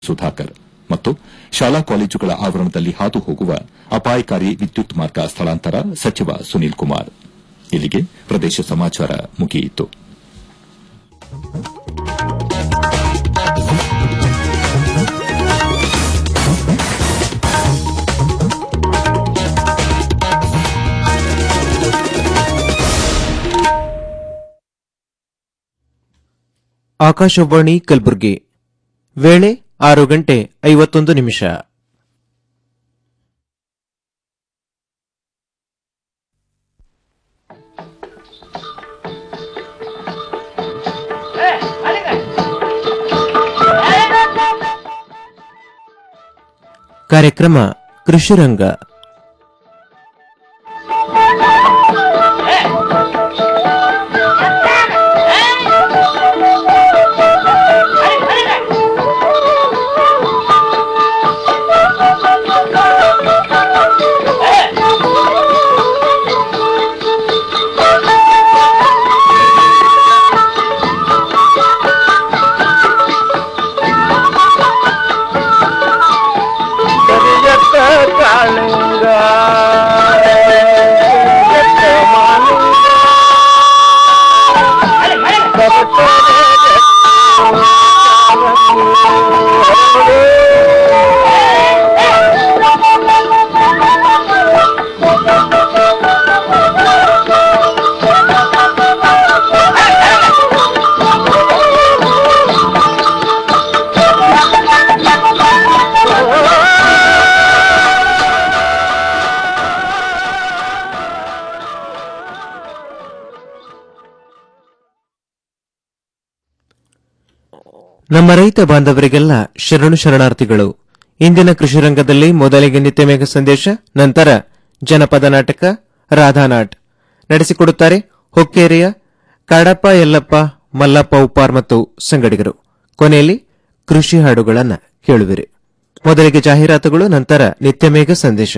ಸುಧಾಕರ್ ಮತ್ತು ಶಾಲಾ ಕಾಲೇಜುಗಳ ಆವರಣದಲ್ಲಿ ಹಾದು ಹೋಗುವ ಅಪಾಯಕಾರಿ ವಿದ್ಯುತ್ ಮಾರ್ಗ ಸ್ಥಳಾಂತರ ಸಚಿವ ಸುನೀಲ್ ಕುಮಾರ್ ಇಲ್ಲಿಗೆ ಪ್ರದೇಶ ಸಮಾಚಾರ ಮುಗಿಯಿತು ಆಕಾಶವಾಣಿ ಕಲಬುರಗಿ ವೇಳೆ ಆರು ಗಂಟೆ ಐವತ್ತೊಂದು ನಿಮಿಷ ಕಾರ್ಯಕ್ರಮ ಕೃಷಿರಂಗ ಕರಿಯತ್ತ ಕಾಳಿಂಗ ಕರಿಯತ್ತ ಮಾಲಿಂಗ ಕರೆತರೆ ನಮ್ಮ ರೈತ ಬಾಂಧವರಿಗೆಲ್ಲ ಶರಣು ಶರಣಾರ್ಥಿಗಳು ಇಂದಿನ ಕೃಷಿ ರಂಗದಲ್ಲಿ ಮೊದಲಿಗೆ ನಿತ್ಯಮೇಘ ಸಂದೇಶ ನಂತರ ಜನಪದ ನಾಟಕ ರಾಧಾನಾಟ್ ನಡೆಸಿಕೊಡುತ್ತಾರೆ ಹೊಕ್ಕೇರಿಯ ಕಾಡಪ್ಪ ಯಲ್ಲಪ್ಪ ಮಲ್ಲಪ್ಪ ಉಪ್ಪಾರ್ ಮತ್ತು ಸಂಗಡಿಗರು ಕೊನೆಯಲ್ಲಿ ಕೃಷಿ ಹಾಡುಗಳನ್ನ ಕೇಳುವಿರಿ ಮೊದಲಿಗೆ ಜಾಹೀರಾತುಗಳು ನಂತರ ನಿತ್ಯಮೇಘ ಸಂದೇಶ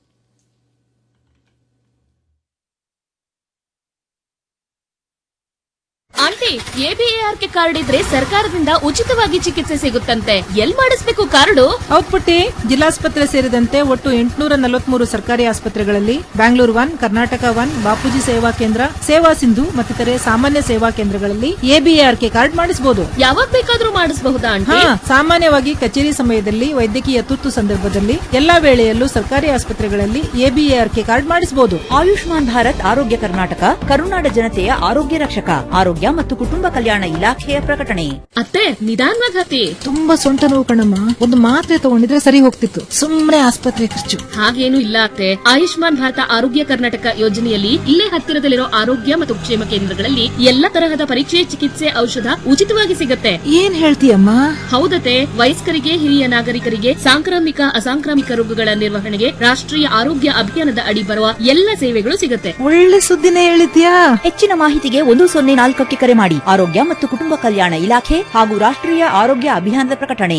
ಆಂಟಿ ಎಬಿಎಆರ್ಕೆ ಕಾರ್ಡ್ ಇದ್ರೆ ಸರ್ಕಾರದಿಂದ ಉಚಿತವಾಗಿ ಚಿಕಿತ್ಸೆ ಸಿಗುತ್ತಂತೆ ಎಲ್ ಮಾಡಿಸ್ಬೇಕು ಕಾರ್ಡು ಹೌದ್ ಪುಟ್ಟಿ ಜಿಲ್ಲಾಸ್ಪತ್ರೆ ಸೇರಿದಂತೆ ಒಟ್ಟು ಎಂಟುನೂರ ನಲವತ್ಮೂರು ಸರ್ಕಾರಿ ಆಸ್ಪತ್ರೆಗಳಲ್ಲಿ ಬ್ಯಾಂಗ್ಳೂರ್ ಒನ್ ಕರ್ನಾಟಕ ಒನ್ ಬಾಪೂಜಿ ಸೇವಾ ಕೇಂದ್ರ ಸೇವಾ ಸಿಂಧು ಮತ್ತಿತರೆ ಸಾಮಾನ್ಯ ಸೇವಾ ಕೇಂದ್ರಗಳಲ್ಲಿ ಎಬಿಎಆರ್ಕೆ ಕಾರ್ಡ್ ಮಾಡಿಸಬಹುದು ಯಾವಾಗ ಬೇಕಾದ್ರೂ ಮಾಡಿಸಬಹುದಾ ಹಾ ಆಂಟಿ ಸಾಮಾನ್ಯವಾಗಿ ಕಚೇರಿ ಸಮಯದಲ್ಲಿ ವೈದ್ಯಕೀಯ ತುರ್ತು ಸಂದರ್ಭದಲ್ಲಿ ಎಲ್ಲಾ ವೇಳೆಯಲ್ಲೂ ಸರ್ಕಾರಿ ಆಸ್ಪತ್ರೆಗಳಲ್ಲಿ ಎಬಿಎಆರ್ಕೆ ಕಾರ್ಡ್ ಮಾಡಿಸಬಹುದು ಆಯುಷ್ಮಾನ್ ಭಾರತ್ ಆರೋಗ್ಯ ಕರ್ನಾಟಕ ಕರುನಾಡ ಜನತೆಯ ಆರೋಗ್ಯ ರಕ್ಷಕ ಆರೋಗ್ಯ ಮತ್ತು ಕುಟುಂಬ ಕಲ್ಯಾಣ ಇಲಾಖೆಯ ಪ್ರಕಟಣೆ ಅತ್ತೆ ನಿಧಾನವಾಗಿ ಹತ್ತಿ ತುಂಬಾ ಸೊಂಟ ನೋವು ಕಣಮ್ಮ ಒಂದು ಮಾತ್ರೆ ತಗೊಂಡಿದ್ರೆ ಸರಿ ಹೋಗ್ತಿತ್ತು ಸುಮ್ನೆ ಆಸ್ಪತ್ರೆ ಖರ್ಚು ಹಾಗೇನು ಇಲ್ಲ ಅತ್ತೆ ಆಯುಷ್ಮಾನ್ ಭಾರತ ಆರೋಗ್ಯ ಕರ್ನಾಟಕ ಯೋಜನೆಯಲ್ಲಿ ಇಲ್ಲೇ ಹತ್ತಿರದಲ್ಲಿರೋ ಆರೋಗ್ಯ ಮತ್ತು ಕ್ಷೇಮ ಕೇಂದ್ರಗಳಲ್ಲಿ ಎಲ್ಲ ತರಹದ ಪರೀಕ್ಷೆ ಚಿಕಿತ್ಸೆ ಔಷಧ ಉಚಿತವಾಗಿ ಸಿಗತ್ತೆ ಏನ್ ಹೇಳ್ತೀಯಮ್ಮ ಹೌದತೆ ವಯಸ್ಕರಿಗೆ ಹಿರಿಯ ನಾಗರಿಕರಿಗೆ ಸಾಂಕ್ರಾಮಿಕ ಅಸಾಂಕ್ರಾಮಿಕ ರೋಗಗಳ ನಿರ್ವಹಣೆಗೆ ರಾಷ್ಟ್ರೀಯ ಆರೋಗ್ಯ ಅಭಿಯಾನದ ಅಡಿ ಬರುವ ಎಲ್ಲ ಸೇವೆಗಳು ಸಿಗತ್ತೆ ಒಳ್ಳೆ ಸುದ್ದಿನೇ ಹೇಳಿದ್ಯಾ ಹೆಚ್ಚಿನ ಮಾಹಿತಿಗೆ ಒಂದು ಸೊನ್ನೆ ನಾಲ್ಕಕ್ಕೆ ಕರೆ ಮಾಡಿ ಆರೋಗ್ಯ ಮತ್ತು ಕುಟುಂಬ ಕಲ್ಯಾಣ ಇಲಾಖೆ ಹಾಗೂ ರಾಷ್ಟ್ರೀಯ ಆರೋಗ್ಯ ಅಭಿಯಾನದ ಪ್ರಕಟಣೆ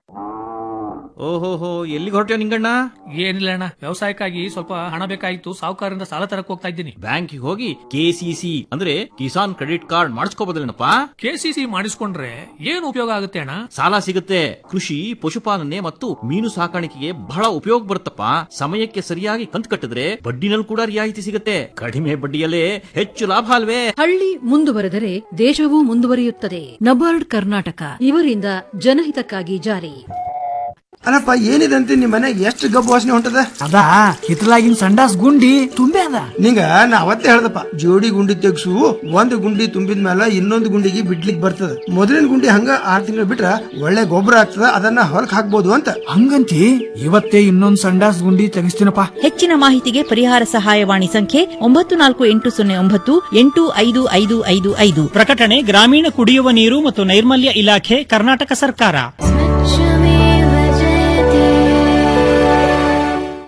ಓಹೋಹೋ ಎಲ್ಲಿಗೆ ಹೊರಟ್ಯೋ ನಿಂಗಣ್ಣ ಏನಿಲ್ಲ ಅಣ್ಣ ವ್ಯವಸಾಯಕ್ಕಾಗಿ ಸ್ವಲ್ಪ ಹಣ ಬೇಕಾಗಿತ್ತು ಸಾಹುಕಾರರಿಂದ ಸಾಲ ತರಕ್ ಹೋಗ್ತಾ ಇದ್ದೀನಿ ಬ್ಯಾಂಕಿಗೆ ಹೋಗಿ ಕೆಸಿಸಿ ಅಂದ್ರೆ ಕಿಸಾನ್ ಕ್ರೆಡಿಟ್ ಕಾರ್ಡ್ ಮಾಡಿಸ್ಕೋಬೋದಲ್ಲೇನಪ್ಪ ಕೆಸಿಸಿ ಮಾಡಿಸ್ಕೊಂಡ್ರೆ ಏನು ಉಪಯೋಗ ಆಗುತ್ತೆ ಅಣ್ಣ ಸಾಲ ಸಿಗುತ್ತೆ ಕೃಷಿ ಪಶುಪಾಲನೆ ಮತ್ತು ಮೀನು ಸಾಕಾಣಿಕೆಗೆ ಬಹಳ ಉಪಯೋಗ ಬರುತ್ತಪ್ಪ ಸಮಯಕ್ಕೆ ಸರಿಯಾಗಿ ಕಂತು ಕಟ್ಟಿದ್ರೆ ಬಡ್ಡಿನಲ್ಲಿ ಕೂಡ ರಿಯಾಯಿತಿ ಸಿಗುತ್ತೆ ಕಡಿಮೆ ಬಡ್ಡಿಯಲ್ಲೇ ಹೆಚ್ಚು ಲಾಭ ಅಲ್ವೇ ಹಳ್ಳಿ ಮುಂದುವರೆದರೆ ದೇಶವೂ ಮುಂದುವರಿಯುತ್ತದೆ ನಬಾರ್ಡ್ ಕರ್ನಾಟಕ ಇವರಿಂದ ಜನಹಿತಕ್ಕಾಗಿ ಜಾರಿ ಅಲ್ಲಪ್ಪ ಏನಿದೆ ಅಂತ ನಿಮ್ ಮನೆಗೆ ಎಷ್ಟು ಗಬ್ಬು ವಾಸನೆ ಹೊಂಟದ ಅದಾ ಹಿತ್ತಲಾಗಿನ ಸಂಡಾಸ್ ಗುಂಡಿ ತುಂಬೆ ಅದ ನಿಂಗ ನಾ ಅವತ್ತೇ ಹೇಳ್ದಪ್ಪ ಜೋಡಿ ಗುಂಡಿ ತೆಗ್ಸು ಒಂದ್ ಗುಂಡಿ ತುಂಬಿದ ಮೇಲೆ ಇನ್ನೊಂದು ಗುಂಡಿಗೆ ಬಿಡ್ಲಿಕ್ ಬರ್ತದ ಮೊದಲಿನ ಗುಂಡಿ ಹಂಗ ಆರ್ ತಿಂಗಳು ಬಿಟ್ರ ಒಳ್ಳೆ ಗೊಬ್ಬರ ಆಗ್ತದ ಅದನ್ನ ಹೊಲಕ್ ಹಾಕ್ಬೋದು ಅಂತ ಹಂಗಂತಿ ಇವತ್ತೇ ಇನ್ನೊಂದ್ ಸಂಡಾಸ್ ಗುಂಡಿ ತೆಗಿಸ್ತೀನಪ್ಪ ಹೆಚ್ಚಿನ ಮಾಹಿತಿಗೆ ಪರಿಹಾರ ಸಹಾಯವಾಣಿ ಸಂಖ್ಯೆ ಒಂಬತ್ತು ನಾಲ್ಕು ಎಂಟು ಸೊನ್ನೆ ಒಂಬತ್ತು ಎಂಟು ಐದು ಐದು ಐದು ಐದು ಪ್ರಕಟಣೆ ಗ್ರಾಮೀಣ ಕುಡಿಯುವ ನೀರು ಮತ್ತು ನೈರ್ಮಲ್ಯ ಇಲಾಖೆ ಕರ್ನಾಟಕ ಸರ್ಕಾರ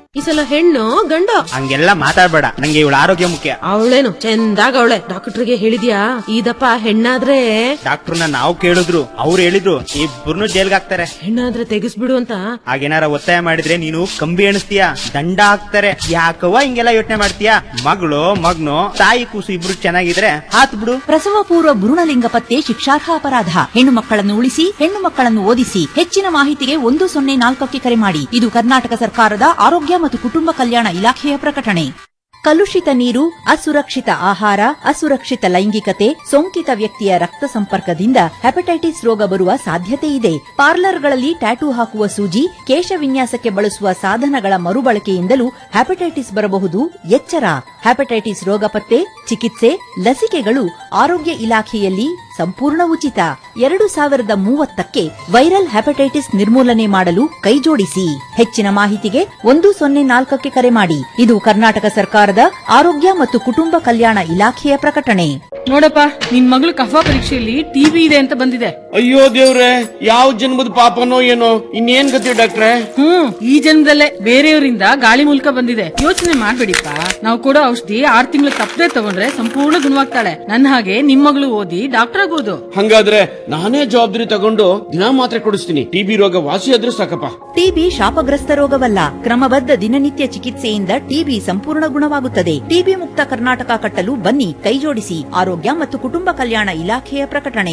ಈ ಸಲ ಹೆಣ್ಣು ಗಂಡು ಹಂಗೆಲ್ಲ ಮಾತಾಡ್ಬೇಡ ನಂಗೆ ಇವಳ ಆರೋಗ್ಯ ಮುಖ್ಯ ಅವಳೇನು ಚಂದಾಗ ಅವಳೆ ಡಾಕ್ಟರ್ಗೆ ಹೇಳಿದ್ಯಾ ಇದಪ್ಪ ಹೆಣ್ಣಾದ್ರೆ ಡಾಕ್ಟರ್ನ ನಾವು ಕೇಳಿದ್ರು ಅವ್ರು ಹೇಳಿದ್ರು ಇಬ್ಬರನ್ನು ಜೈಲ್ಗೆ ಹಾಕ್ತಾರೆ ಹೆಣ್ಣಾದ್ರೆ ತೆಗಿಸ್ಬಿಡು ಅಂತ ಹಾಗೇನಾರ ಒತ್ತಾಯ ಮಾಡಿದ್ರೆ ನೀನು ಕಂಬಿ ಎಣಿಸ್ತೀಯ ದಂಡ ಹಾಕ್ತಾರೆ ಯಾಕವ್ವ ಹಿಂಗೆಲ್ಲ ಯೋಚನೆ ಮಾಡ್ತೀಯ ಮಗಳು ಮಗ್ನು ತಾಯಿ ಕೂಸು ಇಬ್ರು ಚೆನ್ನಾಗಿದ್ರೆ ಹಾತ್ ಬಿಡು ಪ್ರಸವ ಪೂರ್ವ ಭ್ರೂಣಲಿಂಗ ಪತ್ತೆ ಶಿಕ್ಷಾರ್ಹ ಅಪರಾಧ ಹೆಣ್ಣು ಮಕ್ಕಳನ್ನು ಉಳಿಸಿ ಹೆಣ್ಣು ಮಕ್ಕಳನ್ನು ಓದಿಸಿ ಹೆಚ್ಚಿನ ಮಾಹಿತಿಗೆ ಒಂದು ಸೊನ್ನೆ ನಾಲ್ಕಕ್ಕೆ ಕರೆ ಮಾಡಿ ಇದು ಕರ್ನಾಟಕ ಸರ್ಕಾರದ ಆರೋಗ್ಯ ಮತ್ತು ಕುಟುಂಬ ಕಲ್ಯಾಣ ಇಲಾಖೆಯ ಪ್ರಕಟಣೆ ಕಲುಷಿತ ನೀರು ಅಸುರಕ್ಷಿತ ಆಹಾರ ಅಸುರಕ್ಷಿತ ಲೈಂಗಿಕತೆ ಸೋಂಕಿತ ವ್ಯಕ್ತಿಯ ರಕ್ತ ಸಂಪರ್ಕದಿಂದ ಹೆಪಟೈಟಿಸ್ ರೋಗ ಬರುವ ಸಾಧ್ಯತೆ ಇದೆ ಪಾರ್ಲರ್ಗಳಲ್ಲಿ ಟ್ಯಾಟೂ ಹಾಕುವ ಸೂಜಿ ಕೇಶ ವಿನ್ಯಾಸಕ್ಕೆ ಬಳಸುವ ಸಾಧನಗಳ ಮರುಬಳಕೆಯಿಂದಲೂ ಹೆಪಟೈಟಿಸ್ ಬರಬಹುದು ಎಚ್ಚರ ಹೆಪಟೈಟಿಸ್ ರೋಗ ಪತ್ತೆ ಚಿಕಿತ್ಸೆ ಲಸಿಕೆಗಳು ಆರೋಗ್ಯ ಇಲಾಖೆಯಲ್ಲಿ ಸಂಪೂರ್ಣ ಉಚಿತ ಎರಡು ಸಾವಿರದ ಮೂವತ್ತಕ್ಕೆ ವೈರಲ್ ಹೆಪಟೈಟಿಸ್ ನಿರ್ಮೂಲನೆ ಮಾಡಲು ಕೈಜೋಡಿಸಿ ಹೆಚ್ಚಿನ ಮಾಹಿತಿಗೆ ಒಂದು ಸೊನ್ನೆ ನಾಲ್ಕಕ್ಕೆ ಕರೆ ಮಾಡಿ ಇದು ಕರ್ನಾಟಕ ಸರ್ಕಾರದ ಆರೋಗ್ಯ ಮತ್ತು ಕುಟುಂಬ ಕಲ್ಯಾಣ ಇಲಾಖೆಯ ಪ್ರಕಟಣೆ ನೋಡಪ್ಪ ನಿನ್ ಮಗಳು ಕಫ ಪರೀಕ್ಷೆಯಲ್ಲಿ ಟಿವಿ ಇದೆ ಅಂತ ಬಂದಿದೆ ಅಯ್ಯೋ ದೇವ್ರೆ ಯಾವ ಜನ್ಮದ ಪಾಪನೋ ಏನೋ ಇನ್ನೇನ್ ಗತಿ ಡಾಕ್ಟ್ರೆ ಹ್ಮ್ ಈ ಜನ್ಮದಲ್ಲೇ ಬೇರೆಯವರಿಂದ ಗಾಳಿ ಮೂಲಕ ಬಂದಿದೆ ಯೋಚನೆ ಮಾಡ್ಬೇಡಿಪ್ಪ ನಾವು ಕೊಡೋ ಔಷಧಿ ಆರ್ ತಿಂಗಳು ತಪ್ಪದೆ ತಗೊಂಡ್ರೆ ಸಂಪೂರ್ಣ ಗುಣವಾಗ್ತಾಳೆ ನನ್ನ ಹಾಗೆ ನಿಮ್ ಮಗಳು ಓದಿ ಡಾಕ್ಟರ್ ಆಗ್ಬೋದು ಹಂಗಾದ್ರೆ ನಾನೇ ಜವಾಬ್ದಾರಿ ತಗೊಂಡು ದಿನ ಮಾತ್ರೆ ಕೊಡಿಸ್ತೀನಿ ಟಿಬಿ ರೋಗ ವಾಸಿ ಆದ್ರೂ ಸಾಕಪ್ಪ ಟಿಬಿ ಶಾಪಗ್ರಸ್ತ ರೋಗವಲ್ಲ ಕ್ರಮಬದ್ಧ ದಿನನಿತ್ಯ ಚಿಕಿತ್ಸೆಯಿಂದ ಟಿಬಿ ಸಂಪೂರ್ಣ ಗುಣವಾಗುತ್ತದೆ ಟಿಬಿ ಮುಕ್ತ ಕರ್ನಾಟಕ ಕಟ್ಟಲು ಬನ್ನಿ ಕೈಜೋಡಿಸಿ ಆರೋಗ್ಯ ಮತ್ತು ಕುಟುಂಬ ಕಲ್ಯಾಣ ಇಲಾಖೆಯ ಪ್ರಕಟಣೆ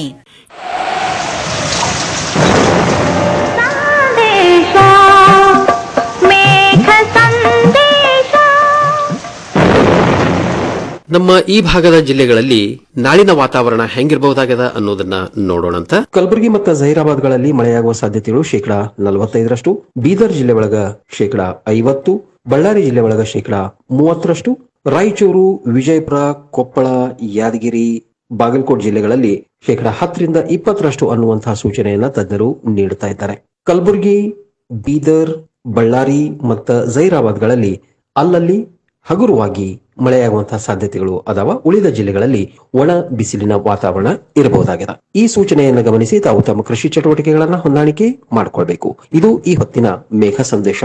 ನಮ್ಮ ಈ ಭಾಗದ ಜಿಲ್ಲೆಗಳಲ್ಲಿ ನಾಳಿನ ವಾತಾವರಣ ಹೆಂಗಿರಬಹುದಾಗದ ಅನ್ನೋದನ್ನ ನೋಡೋಣಂತ ಕಲಬುರಗಿ ಮತ್ತು ಜಹೀರಾಬಾದ್ಗಳಲ್ಲಿ ಮಳೆಯಾಗುವ ಸಾಧ್ಯತೆಗಳು ಶೇಕಡಾ ನಲವತ್ತೈದರಷ್ಟು ಬೀದರ್ ಜಿಲ್ಲೆ ಒಳಗ ಶೇಕಡಾ ಐವತ್ತು ಬಳ್ಳಾರಿ ಜಿಲ್ಲೆ ಒಳಗ ಶೇಕಡಾ ಮೂವತ್ತರಷ್ಟು ರಾಯಚೂರು ವಿಜಯಪುರ ಕೊಪ್ಪಳ ಯಾದಗಿರಿ ಬಾಗಲಕೋಟ್ ಜಿಲ್ಲೆಗಳಲ್ಲಿ ಶೇಕಡಾ ಹತ್ತರಿಂದ ಇಪ್ಪತ್ತರಷ್ಟು ಅನ್ನುವಂತಹ ಸೂಚನೆಯನ್ನ ತಜ್ಞರು ನೀಡುತ್ತಾ ಇದ್ದಾರೆ ಕಲಬುರಗಿ ಬೀದರ್ ಬಳ್ಳಾರಿ ಮತ್ತು ಜೈರಾಬಾದ್ಗಳಲ್ಲಿ ಅಲ್ಲಲ್ಲಿ ಹಗುರವಾಗಿ ಮಳೆಯಾಗುವಂತಹ ಸಾಧ್ಯತೆಗಳು ಅದಾವ ಉಳಿದ ಜಿಲ್ಲೆಗಳಲ್ಲಿ ಒಣ ಬಿಸಿಲಿನ ವಾತಾವರಣ ಇರಬಹುದಾಗಿದೆ ಈ ಸೂಚನೆಯನ್ನು ಗಮನಿಸಿ ತಾವು ತಮ್ಮ ಕೃಷಿ ಚಟುವಟಿಕೆಗಳನ್ನ ಹೊಂದಾಣಿಕೆ ಮಾಡಿಕೊಳ್ಬೇಕು ಇದು ಈ ಹೊತ್ತಿನ ಮೇಘ ಸಂದೇಶ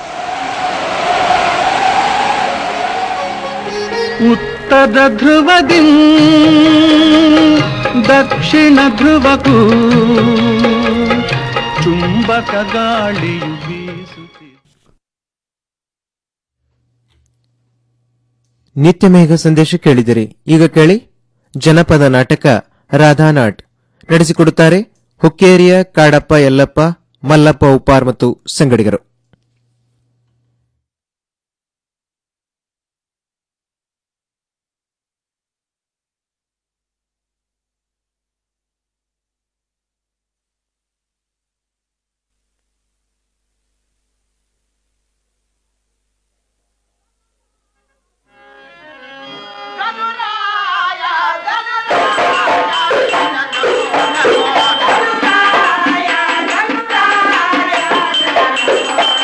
ಉತ್ತರ ಧ್ರುವದಿ ದಕ್ಷಿಣ ಧ್ರುವಕ್ಕೂ ಚುಂಬಕ ಗಾಳಿಯು ಬೀಸುತ್ತಿದೆ ನಿತ್ಯ ಮೇಘ ಸಂದೇಶ ಕೇಳಿದಿರಿ ಈಗ ಕೇಳಿ ಜನಪದ ನಾಟಕ ರಾಧಾನಾಟ್ ನಡೆಸಿಕೊಡುತ್ತಾರೆ ಹುಕ್ಕೇರಿಯ ಕಾಡಪ್ಪ ಯಲ್ಲಪ್ಪ ಮಲ್ಲಪ್ಪ ಉಪಾರ್ ಮತ್ತು ಸಂಗಡಿಗರು ಗಣರಾಯ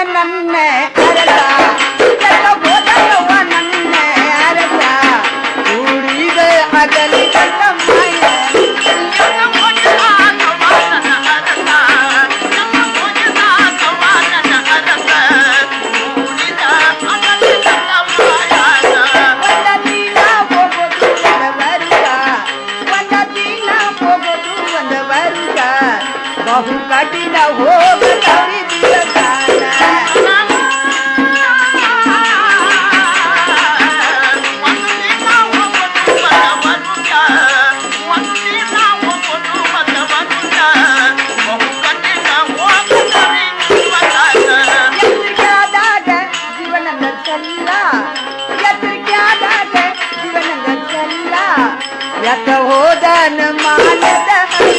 ನನ್ನ ಅರಸ ಎಲ್ಲ ಹೋದವ ನನ್ನ ಅರಸ ಕೂಡಿದ ಅಗಲಿ ಕಟ್ಟ ಮಾಯ ಒಂದ ದಿನ ಹೋಗೋದು ಒಂದ ವರುಷ ಒಂದ ದಿನ ಹೋಗೋದು ಒಂದ ವರುಷ ಬಹು ಕಠಿಣ ಹೋಗದವಿ ದಿವಸಾನ ಎಚ್ಚರಿಕೆ ಆದಾಗ ಜೀವನ ನಡೆಸಲ್ಲ ಎಚ್ಚರಿಕೆ ಆದಾಗ ಜೀವನ ನಡೆಸಲ್ಲ ಯಾಕ ಹೋದನ ಮಾನದ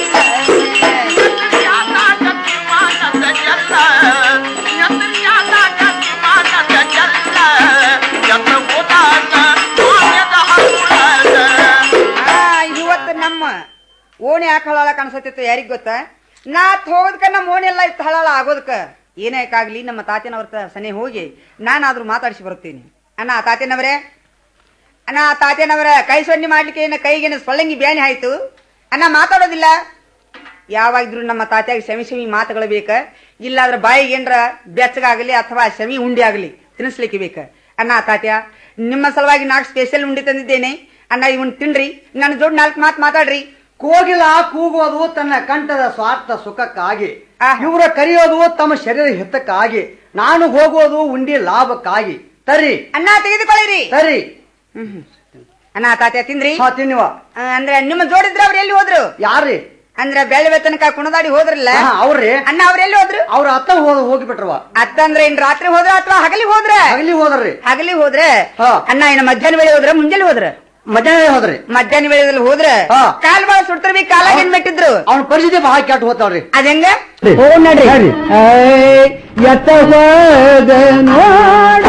ಆ, ಇವತ್ತು ನಮ್ಮ ಓಣಿ ಯಾಕೆ ಹಳಾಳ ಕಾಣಿಸತ್ತಿತ್ತು ಯಾರಿಗ್ ಗೊತ್ತ ನಾ ಹೋಗೋದಕ್ಕ ನಮ್ಮ ಓಣಿ ಎಲ್ಲ ಇತ್ತು ಹಳಾಳ ಆಗೋದಕ್ಕ ಏನೇಕಾಗ್ಲಿ ನಮ್ಮ ತಾತನವ್ರ ಸನೆ ಹೋಗಿ ನಾನಾದ್ರೂ ಮಾತಾಡಿಸಿ ಬರುತ್ತೀನಿ ಅಣ್ಣ ತಾತನವರೇ ಅಣ್ಣ ತಾತನವರ ಕೈ ಸೊನ್ನೆ ಮಾಡ್ಲಿಕ್ಕೆ ಏನ ಕೈಗೇನ ಸೊಳ್ಳಂಗಿ ಬ್ಯಾನಿ ಆಯ್ತು ಅಣ್ಣ ಮಾತಾಡೋದಿಲ್ಲ ಯಾವಾಗಿದ್ರು ನಮ್ಮ ತಾತ್ಯಾಗ ಶಮಿ ಶಮಿ ಮಾತುಗಳು ಬೇಕ ಇಲ್ಲಾದ್ರ ಬಾಯಿಗೆ ಏನ್ರ ಬೆಚ್ಚಗಾಗಲಿ ಅಥವಾ ಶಮಿ ಉಂಡಿ ಆಗಲಿ ತಿನ್ನಿಸ್ಲಿಕ್ಕೆ ಬೇಕ ಅಣ್ಣ ತಾತ್ಯ ನಿಮ್ಮ ಸಲುವಾಗಿ ನಾಲ್ಕು ಸ್ಪೆಷಲ್ ಉಂಡಿ ತಂದಿದ್ದೇನೆ ಅಣ್ಣ ಇವನ್ ತಿನ್ರಿ ನನ್ನ ಜೋಡ್ ನಾಲ್ಕು ಮಾತು ಮಾತಾಡ್ರಿ ಕೋಗಿಲ ಕೂಗೋದು ತನ್ನ ಕಂಠದ ಸ್ವಾರ್ಥ ಸುಖಕ್ಕಾಗಿ ಇವರ ಕರೆಯೋದು ತಮ್ಮ ಶರೀರ ಹಿತಕ್ಕಾಗಿ ನಾನು ಹೋಗೋದು ಉಂಡಿ ಲಾಭಕ್ಕಾಗಿ ತರಿ ಅಣ್ಣ ತೆಗೆದುಕೊಳ್ಳಿರಿ ತರಿ ಅಣ್ಣ ತಾತ್ಯ ತಿಂದ್ರಿ ಹಾ ತಿನ್ನುವ ಆ, ಅಂದ್ರೆ ನಿಮ್ಮ ಜೋಡಿದ್ರ ಅವ್ರು ಎಲ್ಲಿ ಹೋದ್ರು ಯಾರ್ರಿ ಅಂದ್ರೆ ಬೆಳವೆ ತನಕ ಕುಣದಾಡಿ ಹೋದ್ರಲ್ಲ ಹಾ, ಅವ್ರಿ ಅಣ್ಣ ಅವ್ರ ಎಲ್ಲಿ ಹೋದ್ರು ಅವ್ರ ಅತ್ತ ಹೋದ ಹೋಗಿಬಿಟ್ರವ ಅತ್ತ ಅಂದ್ರೆ ಇನ್ ರಾತ್ರಿ ಹೋದ್ರ ಅಥವಾ ಹಗಲಿ ಹೋದ್ರ ಹಗಲಿ ಹೋದ್ರಿ ಹಗಲಿ ಹೋದ್ರೆ ಅಣ್ಣ ಇನ್ನು ಮಧ್ಯಾಹ್ನ ವೇಳೆ ಹೋದ್ರ ಮುಂಜಾನೆ ಹೋದ್ರ ಮಧ್ಯಾಹ್ನ ಹೋದ್ರಿ ಮಧ್ಯಾಹ್ನ ವೇಳೆದಲ್ಲಿ ಹೋದ್ರ ಕಾಲ್ ಬಾಳ ಸುಡ್ತಿರ್ವಿ ಕಾಲಾಗ ಏನ್ ಮೆಟ್ಟಿದ್ರು ಅವ್ನ ಪರಿಸ್ಥಿತಿ ಬಹಳ ಕೆಟ್ಟ ಹೋಗ್ತಾವ್ರಿ ಅದಂಗ ಓ ನಡ್ರಿ ಎತ್ತ ಹೋದ ನೋಡ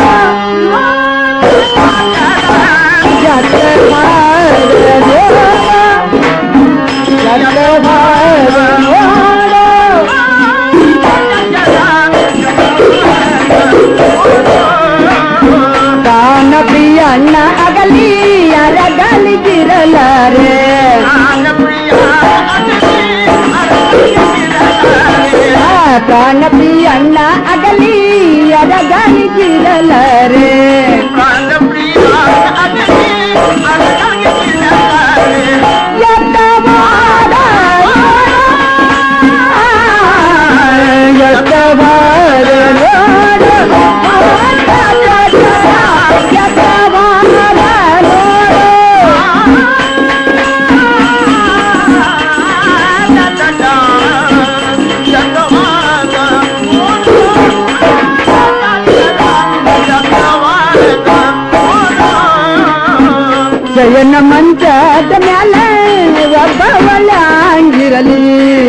ಕಾನ ಪ್ರಿಯ ಅಣ್ಣ ಅಗಲಿ ಅರಗಲಿ ಗಿರಲಾರೆ ಪ್ರಾಣ ಪ್ರಿಯ ಅಣ್ಣ ಅಗಲಿ ಅರಗಲಿ ಗಿರಲಾರೆ ಎತ್ತವಾದ ಎತ್ತವಾದ ಶಯನ ಮಂಚದ ಮ್ಯಾಲೆ ಒಬ್ಬವಳಾಂಗಿರಲಿ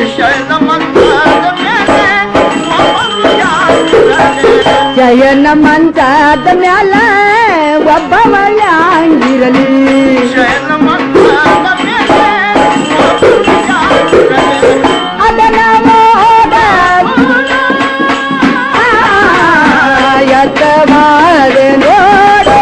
ಶಯನ ಮಂಚದ ಮ್ಯಾಲೆ ಒಬ್ಬವಳಾಂಗಿರಲಿ ಅದನ ಮೋದ ಎತ್ತವಾದ ನೋಡು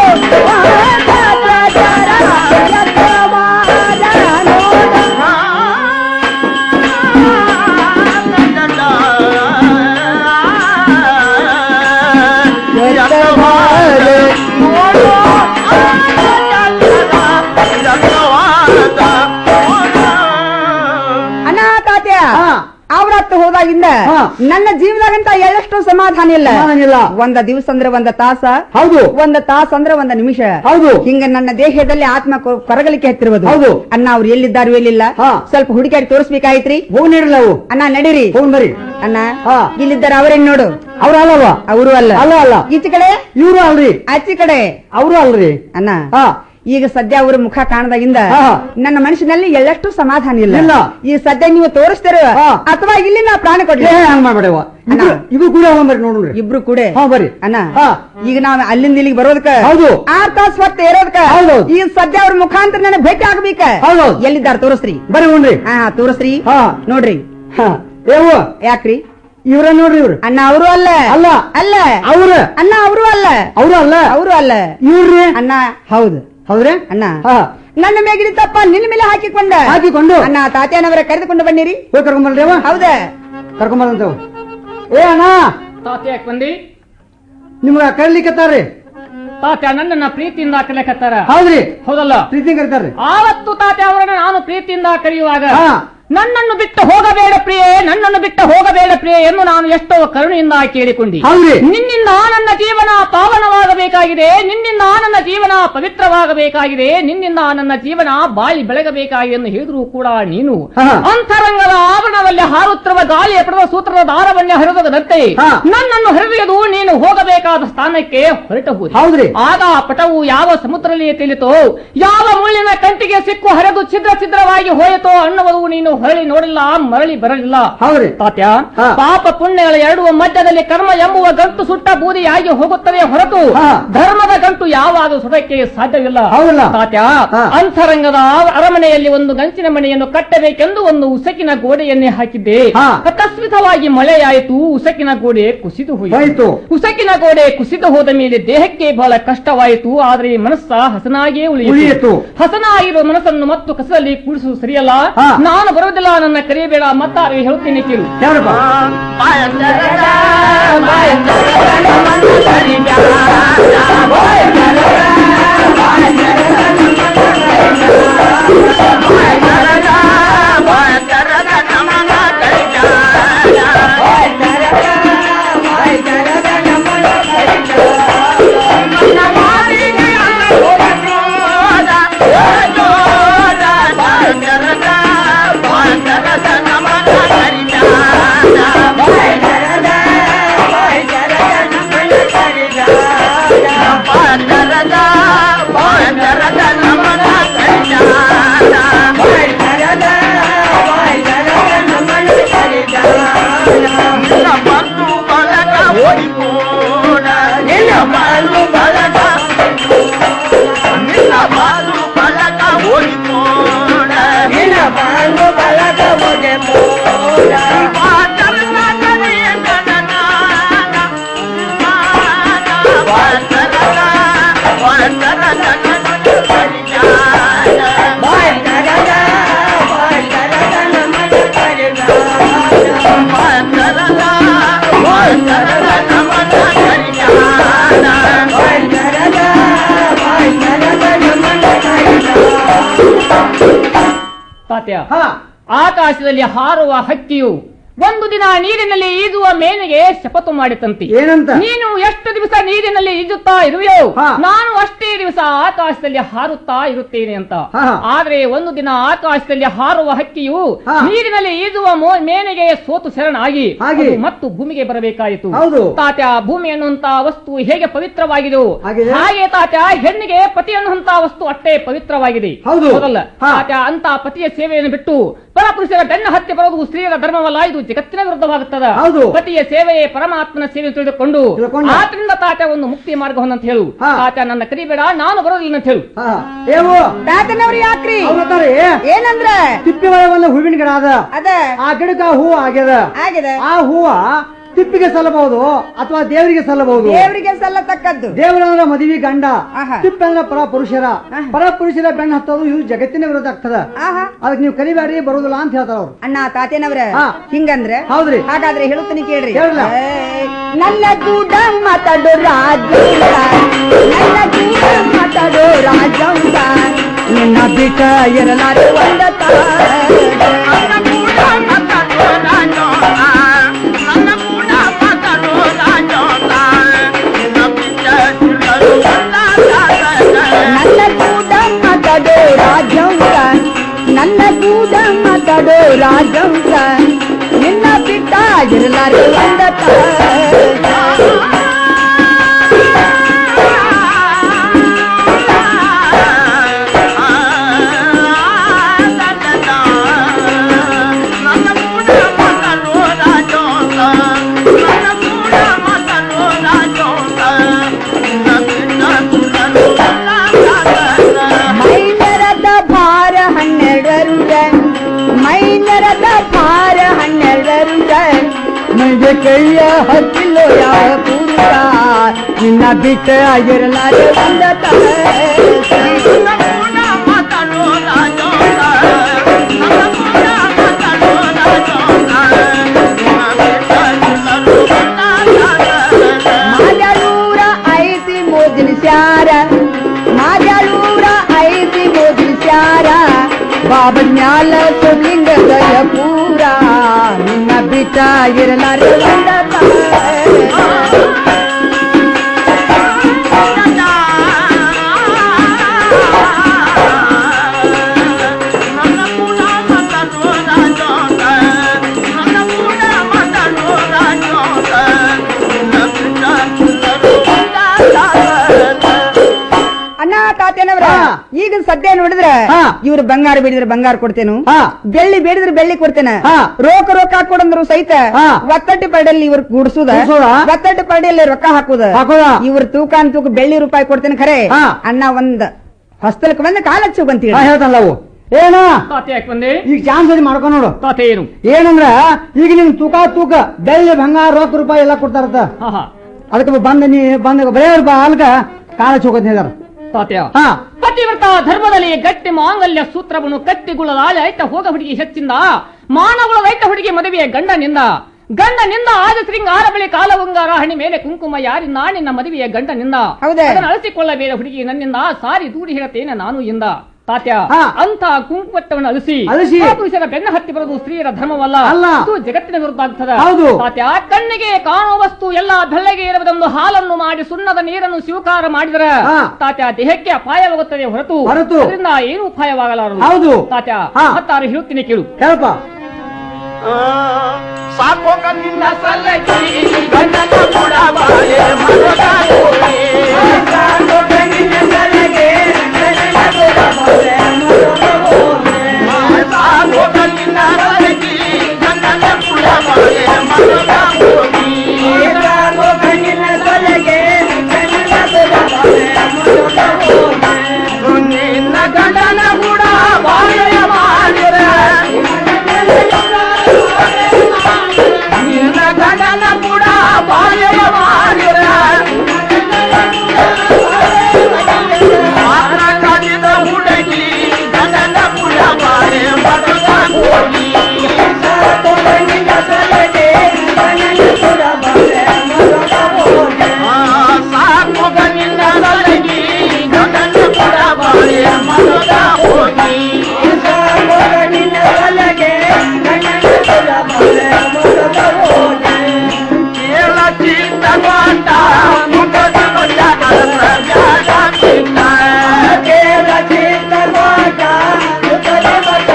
ಅಣ್ಣ ತಾತ್ಯ ಅವ್ರ ಹತ್ತು ಹೋದಾಗಿಂದ ನನ್ನ ಜೀವನದಾಗಂತ ಎಳ್ಳಷ್ಟು ಸಮಾಧಾನ ಇಲ್ಲ ಇಲ್ಲ ಒಂದ ದಿವಸ ಅಂದ್ರೆ ಒಂದ ತಾಸ ಹೌದು ಒಂದ ತಾಸ ಅಂದ್ರೆ ಒಂದ ನಿಮಿಷ ಹೌದು ಹಿಂಗ ನನ್ನ ದೇಹದಲ್ಲಿ ಆತ್ಮ ಕೊ- ಕೊರಗಲಿಕ್ಕೆ ಹತ್ತಿರುವುದು ಹೌದು. ಅಣ್ಣ ಅವ್ರು ಎಲ್ಲಿದ್ದಾರು ಎಲ್ಲಿಲ್ಲ ಸ್ವಲ್ಪ ಹುಡುಕಾಡಿ ತೋರಿಸ್ಬೇಕಾಯ್ತ್ರಿ ಹೋಗಿ ನೀಡಲ್ಲ ಅವು ಅಣ್ಣ ನಡೀರಿ ಹೋಗಿ ಬರ್ರಿ ಅಣ್ಣ ಇಲ್ಲಿದ್ದಾರ ಅವರೇನ್ ನೋಡು ಅವ್ರ ಅಲ್ಲವ ಅವರು ಅಲ್ಲ ಅಲ್ಲ ಅಲ್ಲ ಈಚೆ ಕಡೆ ಇವ್ರು ಅಲ್ರಿ ಆಚೆ ಕಡೆ ಅವರು ಅಲ್ರಿ ಅಣ್ಣ ಈಗ ಸದ್ಯ ಅವ್ರ ಮುಖ ಕಾಣದಾಗಿಂದ ನನ್ನ ಮನಸ್ಸಿನಲ್ಲಿ ಎಳ್ಳಷ್ಟು ಸಮಾಧಾನ ಇಲ್ಲ ಇಲ್ಲ. ಈ ಸದ್ಯ ನೀವು ತೋರಿಸ್ತೀರ ಅಥವಾ ಇಲ್ಲಿ ನಾ ಪ್ರಾಣ ಕೊಡ್ಲಿ ಏ ಹಂಗ ಮಾಡ್ಬೇಡವ ಇವು ಕೂಡ ಹೋಗ್ಬರ್ರಿ ನೋಡ್ರಿ ಇಬ್ರು ಕೂಡ ಹಾ ಬರ್ರಿ ಅಣ್ಣ ಈಗ ನಾವ್ ಅಲ್ಲಿಂದ ಇಲ್ಲಿಗೆ ಬರೋದಕ್ಕ ಹೌದು. ಆರ್ ತಾಸ್ ಹೊತ್ತ ಇರೋದಕ್ಕ ಹೌದೌದು. ಈಗ ಸದ್ಯ ಅವ್ರ ಮುಖಾಂತರ ನನಗೆ ಭೇಟಿ ಆಗ್ಬೇಕ ಎಲ್ಲಿದ್ದಾರ ತೋರಿಸ್ರಿ ಬರ್ರಿ ಹುಣ್ರಿ ಹಾ ತೋರಿಸ್ರಿ ಹಾ ನೋಡ್ರಿ ಏವು ಯಾಕ್ರಿ ಇವ್ರ ನೋಡ್ರಿ ಇವ್ರು ಅಣ್ಣ ಅವರು ಅಲ್ಲ ಅಲ್ಲ ಅಲ್ಲ ಅವ್ರ ಅಣ್ಣ ಅವರು ಅಲ್ಲ ಅವರು ಅಲ್ಲ ಅವರು ಅಲ್ಲ ಇವ್ರಿ ಅಣ್ಣ ಹೌದು ಹೌದ್ರಿ ಅಣ್ಣ ಹಾ ನನ್ನ ಮೇಗಿನ ತಪ್ಪ ನಿನ್ನ ಮೇಲೆ ಹಾಕಿಕೊಂಡ ಹಾಕಿಕೊಂಡು ಅಣ್ಣ ತಾತ್ಯಾನವರ ಕರೆದುಕೊಂಡು ಬನ್ನಿರಿ ಹೋಗಿ ಕರ್ಕೊಂಬರ್ರಿ ಅವ ಹೌದ ಕರ್ಕೊಂಬರಂತವ್ ಏ ಅಣ್ಣ ತಾತ ಯಾಕೆ ಬಂದಿ ನಿಮ್ಗ ಕರೀಲಿಕ್ಕತ್ತಾರ್ರಿ ತಾತ ನನ್ನನ್ನ ಪ್ರೀತಿಯಿಂದ ಕರೆಯಕತ್ತಾರ ಹೌದ್ರಿ ಹೌದಲ್ಲ ಪ್ರೀತಿ ಕರೀತಾರ್ರಿ ಆವತ್ತು ತಾತ ಅವರನ್ನ ನಾನು ಪ್ರೀತಿಯಿಂದ ಕರೆಯುವಾಗ ಹಾ. ನನ್ನನ್ನು ಬಿಟ್ಟು ಹೋಗಬೇಡ ಪ್ರಿಯೆ ನನ್ನನ್ನು ಬಿಟ್ಟು ಹೋಗಬೇಡ ಪ್ರಿಯೆ ಎಂದು ನಾನು ಎಷ್ಟೋ ಕರುಣೆಯಿಂದ ಕೇಳಿಕೊಂಡಿ ಹೌದ್ರಿ. ನಿನ್ನಿಂದ ನನ್ನ ಜೀವನ ಪಾವನವಾಗಬೇಕಾಗಿದೆ ನಿನ್ನಿಂದ ನನ್ನ ಜೀವನ ಪವಿತ್ರವಾಗಬೇಕಾಗಿದೆ ನಿನ್ನಿಂದ ನನ್ನ ಜೀವನ ಬಾಳಿ ಬೆಳಗಬೇಕಾಗಿದೆ ಎಂದು ಹೇಳಿದ್ರು ಕೂಡ ನೀನು ಹಾ. ಅಂತರಂಗದ ಆವರಣದಲ್ಲಿ ಹಾರುತ್ತಿರುವ ಗಾಳಿಯ ಪಡೆದ ಸೂತ್ರದ ದಾರವನ್ನೇ ಹರಿದದಂತೆ ಹಾ. ನನ್ನನ್ನು ಹರಿದು ನೀನು ಹೋಗಬೇಕಾದ ಸ್ಥಾನಕ್ಕೆ ಹೊರಟು ಹೋದೆ. ಹೌದ್ರಿ. ಆಗ ಆ ಪಟವು ಯಾವ ಸಮುದ್ರದಲ್ಲಿ ತಿಳಿತೋ ಯಾವ ಮುಳ್ಳಿನ ಕಂಟಿಗೆ ಸಿಕ್ಕು ಹರಿದು ಛಿದ್ರ ಛಿದ್ರವಾಗಿ ಹೋಯಿತೋ ಅನ್ನುವುದು ನೀನು ಹೊರಳಿ ನೋಡಿಲ್ಲ ಮರಳಿ ಬರಲಿಲ್ಲ ಹೌದ್ರಿ ತಾತ್ಯ ಹಾ. ಪಾಪ ಪುಣ್ಯಗಳ ಎರಡುವ ಮಧ್ಯದಲ್ಲಿ ಕರ್ಮ ಎಂಬುವ ಗಂಟು ಸುಟ್ಟ ಬೂದಿಯಾಗಿ ಹೋಗುತ್ತದೆ ಹೊರತು ಹಾ. ಧರ್ಮದ ಗಂಟು ಯಾವಾಗ ಸುಡಕ್ಕೆ ಸಾಧ್ಯವಿಲ್ಲ ಹೌದಲ್ಲ? ತಾತ್ಯ ಹಾ. ಅಂತರಂಗದ ಆ- ಅರಮನೆಯಲ್ಲಿ ಒಂದು ಗಂಚಿನ ಮನೆಯನ್ನು ಕಟ್ಟಬೇಕೆಂದು ಒಂದು ಉಸಕಿನ ಗೋಡೆಯನ್ನೇ ಹಾಕಿದ್ದೆ ಹಾ. ಅಕಸ್ಮಿತವಾಗಿ ಮಳೆಯಾಯಿತು ಉಸಕಿನ ಗೋಡೆ ಕುಸಿದು ಹೋಯಿತು. ಹೋಯಿತು ಉಸಕಿನ ಗೋಡೆ ಕುಸಿದು ಹೋದ ಮೇಲೆ ದೇಹಕ್ಕೆ ಬಹಳ ಕಷ್ಟವಾಯಿತು ಆದರೆ ಮನಸ್ಸ ಹಸನಾಗಿಯೇ ಉಳಿಯಿತು. ಉಳಿಯಿತು ಹಸನಾಗಿರುವ ಮನಸ್ಸನ್ನು ಮತ್ತು ಕಸದಲ್ಲಿ ಕೂಡಿಸುವುದು ಸರಿಯಲ್ಲ ಹಾ. ನಾನು ಬರುವುದಿಲ್ಲ ನನ್ನ ಕರೆಯಬೇಡ ಮತ್ತಾರು ಹೇಳುತ್ತೇನೆ ಕೇಳು ಯಾರಪ್ಪ ತಾತ್ಯ ಹಾ ಆಕಾಶದಲ್ಲಿ ಹಾರುವ ಹಕ್ಕಿಯು ಒಂದು ದಿನ ನೀರಿನಲ್ಲಿ ಈಜುವ ಮೇನಿಗೆ ಶಪಥ ಮಾಡಿತಂತೆ ಏನಂತ ನೀನು ಎಷ್ಟು ದಿವಸ ನೀರಿನಲ್ಲಿ ಈಜುತ್ತಾ ಇರುವೆಯೋ ಹಾ. ನಾನು ಅಷ್ಟೇ ದಿವಸ ಆಕಾಶದಲ್ಲಿ ಹಾರುತ್ತಾ ಇರುತ್ತೇನೆ ಅಂತ ಹಾ. ಆದ್ರೆ ಒಂದು ದಿನ ಆಕಾಶದಲ್ಲಿ ಹಾರುವ ಹಕ್ಕಿಯು ಹಾ. ನೀರಿನಲ್ಲಿ ಈಜುವ ಮೋ- ಮೇನೆಗೆ ಸೋತು ಶರಣಾಗಿ ಹಾಗೆ. ಅದು ಮತ್ತು ಭೂಮಿಗೆ ಬರಬೇಕಾಯಿತು ಹೌದು. ತಾತ್ಯ ಭೂಮಿ ಅನ್ನುವಂತ ವಸ್ತು ಹೇಗೆ ಪವಿತ್ರವಾಗಿದೆಯೋ ಹಾಗಿದೆ. ಹಾಗೆ ತಾತ್ಯ ಹೆಣ್ಣಿಗೆ ಪತಿ ಅನ್ನುವಂತ ವಸ್ತು ಅಷ್ಟೇ ಪವಿತ್ರವಾಗಿದೆ ಹೌದು. ಹೌದಲ್ಲ ಹಾ. ತಾತ್ಯ ಅಂತ ಪತಿಯ ಸೇವೆಯನ್ನು ಬಿಟ್ಟು ಪರಪುರುಷರ ಬೆನ್ನ ಹತ್ತಿ ಬರೋದು ಸ್ತ್ರೀಯರ ಧರ್ಮವಲ್ಲ ಇದು ಜಗತ್ತಿನ ವಿರುದ್ಧವಾಗುತ್ತದೆ ಹೌದು. ಪತಿಯ ಸೇವೆಯೇ ಪರಮಾತ್ಮನ ಸೇವೆ ತಿಳಿದುಕೊಂಡು ತಿಳ್ಕೊಂಡು. ಆದ್ರಿಂದ ತಾತ ಒಂದು ಮುಕ್ತಿ ಮಾರ್ಗವನ್ನು ಅಂತ ಹೇಳು ಹಾ. ತಾತ ನನ್ನ ಕರಿಬೇಡ ನಾನು ಬರೋದಿಲ್ಲ ಅಂತ ಹೇಳು ಹಾ ಏವು ತಾತನವ್ರು ಯಾಕ್ರಿ ಅವ್ರ ಹತ್ತಾರಿ ಏನಂದ್ರ ತಿಪ್ಪಿ ಒಳಗೆ ಒಂದು ಹೂವಿನ ಗಿಡ ಅದ ಅದ ಆ ಗಿಡಕ್ಕ ಹೂ ಆಗ್ಯದ ಆಗಿದೆ ಆ ಹೂವ ತಿಪ್ಪಿಗೆ ಸಲ್ಲಬಹುದು ಅಥವಾ ದೇವರಿಗೆ ಸಲ್ಲಬಹುದು ದೇವರಿಗೆ ಸಲ್ಲತಕ್ಕದ್ದು ದೇವರಂದ್ರ ಮದುವೆ ಗಂಡ ಆಹಾ. ತಿಪ್ಪ ಅಂದ್ರ ಪರ ಪುರುಷರ ಪರ ಪುರುಷರ ಬೆಣ್ಣ ಹತ್ತೋದು ಇದು ಜಗತ್ತಿನ ವಿರೋಧ ಆಗ್ತದ ಆಹಾ ಅದಕ್ಕೆ ನೀವು ಕರಿಬೇಡ್ರಿ ಬರುದಿಲ್ಲ ಅಂತ ಹೇಳ್ತಾರ ಅವ್ರು ಅಣ್ಣ ತಾತೇನವ್ರ ಹಾ. ಹಿಂಗಂದ್ರೆ ಹೌದ್ರಿ ಹಾಗಾದ್ರೆ ಹೇಳುತ್ತೀನಿ ಕೇಳ್ರಿ ಹೇಳ್ರಲ್ಲ. ಏ, ನನ್ನ ಕೂಡ ಮಾತಾಡೋ ರಾಜ ನನ್ನ ಕೂಡ ಮಾತಾಡೋ ರಾಜಂಸ ನಿನ್ನ ಬಿಟ್ಟ ಇರಲಾರೆ ಒಂದ ನನ್ನ ಕೂಡ ಮಾತಾಡೋ ರಾಜಂಸ ನನ್ನ ಕೂಡ ಮಾತಾಡೋ ರಾಜಂಸ ನಿನ್ನ ಬಿಟ್ಟ ಇರಲಾರೆ ಒಂದ ಕೈಯ ಹತ್ತಿಲ್ಲೋ ಯಾವ ಪುರುಷ ನಿನ್ನ ಬಿಟ್ಟ ಆಗಿರಲಾರೆ ಒಂದ ಮಾಜಲೂರ ಐತಿ ಮೋದಿನ ಸ್ಯಾರ ಮಾಜಲೂರ ಐತಿ ಮೋದಿನ ಸ್ಯಾರ ಬಾಬನ್ ಮ್ಯಾಲ ಸುಲಿಂಗ ದಯ ಪೂರ ನಿನ್ನ ಬಿಟ್ಟ ಆಗಿರಲಾರೆ ಒಂದ ಅಣ್ಣ ತಾತೇನವ್ರ ಈಗ ಸದ್ಯ ನೋಡಿದ್ರೆ ಇವ್ರು ಬಂಗಾರ ಬೇಡಿದ್ರೆ ಬಂಗಾರ ಕೊಡ್ತೇನು ಬೆಳ್ಳಿ ಬೇಡಿದ್ರೆ ಬೆಳ್ಳಿ ಕೊಡ್ತೇನೆ ರೋಕ ರೊಕ್ಕ ಹಾಕೊಡಂದ್ರು ಸಹಿತ ಒತ್ತಟ್ಟಿ ಪರಡಿಯಲ್ಲಿ ಇವ್ರ ಗುಡ್ಸುದ ಗುಡ್ಸುದ? ಒತ್ತಟ್ಟಿ ಪರಡಿಯಲ್ಲಿ ರೊಕ್ಕ ಹಾಕುದ ಹಾಕುದ? ಇವ್ರ ತೂಕ ಅಂತ ತೂಕ ಬೆಳ್ಳಿ ರೂಪಾಯಿ ಕೊಡ್ತೇನೆ ಖರೆ ಅಣ್ಣ ಒಂದ್ ಹೊಸ್ತಲಕ್ಕೆ ಬಂದ ಕಾಲಚ್ಚು ಬಂತೀವಿ ಹಾ, ಹೇಳ್ತಾನಲ್ಲ ಅವು ಏನ ತಾತೆ ಯಾಕೆ ಬಂದೆ ಈಗ ಚಾನ್ಸ್ ಅಲ್ಲಿ ಮಾಡ್ಕೊಂಡ್ ನೋಡು ತಾತೆ ಏನು ಏನಂದ್ರ ಈಗ ನಿನ್ ತೂಕ ತೂಕ ಬೆಳ್ಳಿ ಬಂಗಾರ ರೊಕ್ಕ ರೂಪಾಯಿ ಎಲ್ಲ ಕೊಡ್ತಾರತ್ತ ಹಾ ಹಾ ಅದಕ್ಕೆ ಬಂದ ನೀ ಬಂದ ಬರೇ ಬಾ ಅಲ್ಕ ಕಾಲ ಚೌಕತ್ ತಾತ್ಯ ಪತಿವ್ರತ ಧರ್ಮದಲ್ಲಿ ಗಟ್ಟಿ ಮಾಂಗಲ್ಯ ಸೂತ್ರವನ್ನು ಕಟ್ಟಿಗುಳದಾಳೆ ಐತ ಹೋಗ ಹುಡುಗಿ ಹೆಚ್ಚಿಂದ ಮಾನವುಳ ರೈತ ಹುಡುಗಿ ಮದುವೆಯ ಗಂಡನಿಂದ ಗಂಡನಿಂದ ಆದ ಶೃಂಗಾರ ಬಳಿ ಕಾಲವಂಗಾರ ಹಣಿ ಮೇಲೆ ಕುಂಕುಮ ಯಾರಿಂದ ನಿನ್ನ ಮದುವೆಯ ಗಂಡನಿಂದ ಅದನ್ನು ಅಳಿಸಿಕೊಳ್ಳಬೇಡ ಹುಡುಗಿ ನನ್ನಿಂದ ಸಾರಿ ದೂಡಿ ಹೇಳತೇನೆ ನಾನು ಇಂದ ತಾತ್ಯ ಅಂತ ಕುಂಕುಮಟ್ಟವನ್ನು ಅಳಿಸಿ ಅಳಿಸಿ. ಆ ಪುರುಷರ ಬೆನ್ನ ಹತ್ತಿ ಬರೋದು ಸ್ತ್ರೀಯರ ಧರ್ಮವಲ್ಲ ಅಲ್ಲ. ಇದು ಜಗತ್ತಿನ ವಿರುದ್ಧ ಆಗ್ತದ ಹೌದು. ತಾತ್ಯ ಕಣ್ಣಿಗೆ ಕಾಣುವ ವಸ್ತು ಎಲ್ಲ ಬೆಳ್ಳಗೆ ಇರುವುದೊಂದು ಹಾಲನ್ನು ಮಾಡಿ ಸುಣ್ಣದ ನೀರನ್ನು ಸ್ವೀಕಾರ ಮಾಡಿದ್ರ ತಾತ್ಯ ದೇಹಕ್ಕೆ ಅಪಾಯವಾಗುತ್ತದೆ ಹೊರತು ಹೊರತು. ಅದರಿಂದ ಏನು ಅಪಾಯವಾಗಲಾರದು ಹೌದು. ತಾತ್ಯ ಹಾ. ಮತ್ತಾರು ಹೇಳುತ್ತೀನಿ ಕೇಳು ಹೇಳಪ್ಪ ಸಾಕೋ ಕಣ್ಣಿನ ಸಲಗಿ ಗಂಡನ ಕೊಡಬಾರೆ ಮರದ ಕೋರಿ. ಸಾಕೋ ಕಣ್ಣಿನ ಸಲಗಿ ಗಂಡನ ಕೊಡಬಾರೆ ಮರದ ಕೋರಿ. ಸಾಕೋ ಕಣ್ಣಿನ ಸಲಗಿ ಗಂಡನ ಕೊಡಬಾರೆ ಮರದ ಕೋರಿ. ಸಾಕೋ ಕಣ್ಣಿನ ಸಲಗಿ ಗಂಡನ ಕೊಡಬಾರೆ ಮರದ ಕೋರಿ. ನಿನ್ನ ಗಂಡನ ಕೂಡ ಬಾಳೆಯ ಮಾಡಿರ ನಿನ್ನ ಗಂಡನ ಕೂಡ ಬಾಳೆಯ ಮಾಡಿರ ಮಾತ್ರ ಕಾದಿದ ಹುಡುಗಿ ಗಂಡನ ಕೂಡ ಬಾಳೆ ಮರದ ಹೋಗಿ ಸಾಕು ಗಣ್ಣಿನ ಸಲಗಿ ಗಂಡನ ಕೂಡ ಬಾಳೆ ಮರದ ಹೋಗಿ ಸಾಕು ಗಣ್ಣಿನ ಸಲಗೆ ಗಂಡನ ಕೂಡ ಬಾಳೆ ಮರದ ಹೋಗಿ ಕೇಳ ಚಿತ್ತ ಗೊಂಡ ಮುಖದ ಬಂದ ಬ್ಯಾಡ ಚಿತ್ತ ಕೇಳ ಚಿತ್ತ ಗೊಂಡ ಮುಖದ ಬಂದ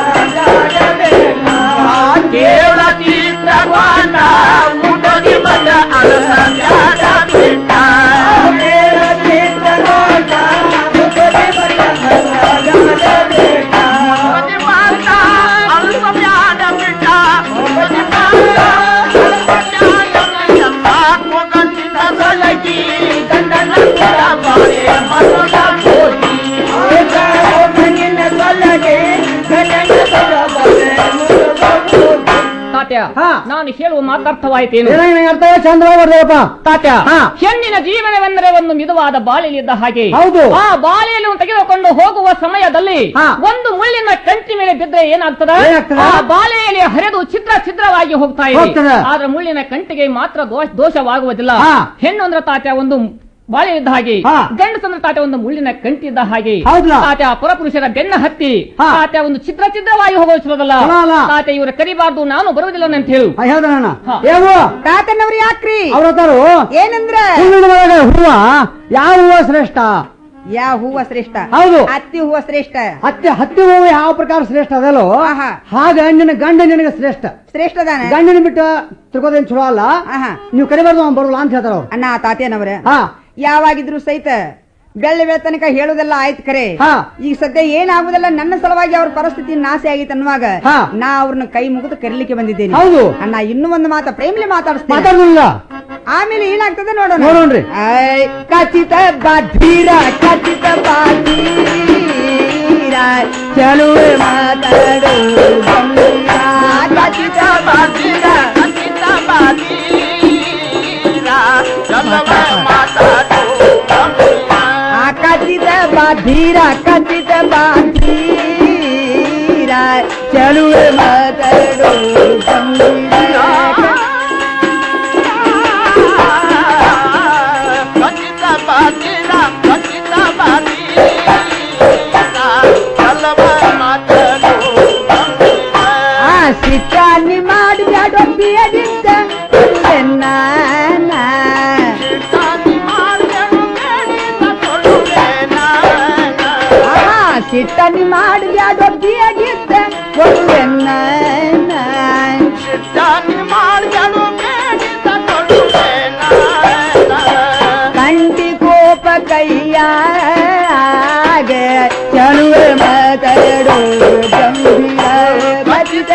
ಕೇಳ ಚಿತ್ತ ಗೊಂಡ ಮುಖದ ಬಂದ ಬ್ಯಾಡ ಚಿತ್ತ ಕೇಳ ಚಿತ್ತ ಗೊಂಡ ಮುಖದ ಬಂದ ಅಲ್ಪ ಬ್ಯಾಡ ಬಿಟ್ಟ ತಾತ್ಯ ನಾನು ಹೇಳುವ ಮಾತಾರ್ಥವಾಯಿತೇನು ಅರ್ಥ ಚಂದ ಬರ್ದಪ್ಪ ತಾತ್ಯ ಹೆಣ್ಣಿನ ಜೀವನವೆಂದರೆ ಒಂದು ಮಿದುವಾದ ಬಾಳೆಯಲ್ಲಿದ್ದ ಹಾಗೆ ಹೌದು. ಆ ಬಾಳೆಯನ್ನು ತೆಗೆದುಕೊಂಡು ಹೋಗುವ ಸಮಯದಲ್ಲಿ ಒಂದು ಮುಳ್ಳಿನ ಕಂಟಿ ಮೇಲೆ ಬಿದ್ದರೆ ಏನಾಗ್ತದ ಏನಾಗ್ತದ? ಆ ಬಾಳೆಯಲ್ಲಿ ಹರಿದು ಛಿದ್ರ ಛಿದ್ರವಾಗಿ ಹೋಗ್ತಾ ಇದೆ ಹೋಗ್ತದ. ಆದ್ರೆ ಮುಳ್ಳಿನ ಕಂಟಿಗೆ ಮಾತ್ರ ದೋಷ ದೋಷವಾಗುವುದಿಲ್ಲ ಹಾ. ಹೆಣ್ಣು ಅಂದ್ರೆ ತಾತ್ಯ ಒಂದು ಬಾಳೆ ಇದ್ದ ಹಾಗೆ ಹಾ. ಗಂಡಸಂದ್ರ ತಾತ್ಯ ಒಂದು ಮುಳ್ಳಿನ ಕಂಟಿ ಇದ್ದ ಹಾಗೆ ಹೌದಲ್ಲ? ತಾತ್ಯ ಪರಪುರುಷರ ಬೆನ್ನ ಹತ್ತಿ ಹಾ. ತಾತ್ಯ ಒಂದು ಛಿದ್ರ ಛಿದ್ರವಾಗಿ ಹೋಗೋದಿಲ್ಲ ಅಲ್ಲ, ಅಲ್ಲ. ತಾತ್ಯ ಇವರು ಕರಿಬಾರ್ದು ನಾನು ಬರುವುದಿಲ್ಲ ಅಂತ ಹೇಳು ಹೇಳ್ದಣ್ಣ ಹಾ. ಏವು ತಾತನವ್ರು ಯಾಕ್ರಿ ಅವ್ರತಾರು ಏನಂದ್ರ ಹೂವಿನ ಒಳಗೆ ಹೂವ ಯಾವ ಹೂವ ಶ್ರೇಷ್ಠ ಯಾವ ಹೂವ ಶ್ರೇಷ್ಠ ಹೌದು. ಹತ್ತಿ ಹೂವ ಶ್ರೇಷ್ಠ ಹತ್ತಿ ಹತ್ತಿ ಹೂವು ಯಾವ ಪ್ರಕಾರ ಶ್ರೇಷ್ಠ ಅದಲ್ಲೋ ಹಾಗ ನಿನ್ನ ಗಂಡ ನಿನಗೆ ಶ್ರೇಷ್ಠ ಶ್ರೇಷ್ಠದಾನ ಗಂಡನ ಬಿಟ್ಟು ತಿರ್ಗೋದೇನ್ ಚಲೋ ಅಲ್ಲ ನೀವು ಕರಿಬಾರ್ದು ಅವ್ನು ಬರೋಲ್ಲ ಅಂತ ಹೇಳ್ತಾರ ಅವ್ರು ಅಣ್ಣ ತಾತೇನವ್ರ ಹಾ ಯಾವಾಗಿದ್ರು ಸಹಿತ ಬೆಳ್ಳ ಬೆಳತನಕ ಹೇಳುದೆಲ್ಲ ಆಯ್ತು ಖರೆ ಹಾ. ಈಗ ಸದ್ಯ ಏನಾಗುದಿಲ್ಲ ನನ್ನ ಸಲುವಾಗಿ ಅವ್ರ ಪರಿಸ್ಥಿತಿ ನಾಶ ಆಗಿತ್ತು ಅನ್ನುವಾಗ ಹಾ. ನಾ ಅವ್ರನ್ನ ಕೈ ಮುಗಿದು ಕರೀಲಿಕ್ಕೆ ಬಂದಿದ್ದೇನೆ ಹೌದು. ಅಣ್ಣ ಇನ್ನೂ ಒಂದು ಮಾತ ಪ್ರೇಮ್ಲಿ ಮಾತಾಡಿಸ್ತೀನಿ ಮಾತಾಡುದಿಲ್ಲ ಆಮೇಲೆ ಏನಾಗ್ತದೆ ನೋಡೋಣ ನೋಡೋಣ್ರಿ. ಐ, ಖಚಿತ ಬಾಧೀರ ಖಚಿತ ಬಾಧೀರ ಚಲುವೆ ಮಾತಾಡು ಗಂಭೀರ. ಖಚಿತ ಬಾಧೀರ ಖಚಿತ ಬಾಧೀರ ಧೀರ ಖಚಿತ ಬಾಂಧೀರ ಚಲುವೆ ಮಾತಾಡು ಗಂಭೀರ ಆ ಸಿಟ್ಟಾನಿ ಮಾಡಿ ಬ್ಯಾಡೋ ಬಿಯದಿಂದ ನಾನ ಆ ಸಿಟ್ಟಾನಿ ಮಾಡಿ ಬ್ಯಾಡೋ ಬಿಯದಿಂದ ನಾನ ಕಂಟಿ ಕೋಪ ಕೈಯಾಗ ಚಲುವೆ ಮಾತಾಡು ಗಂಭೀರ ಖಚಿತ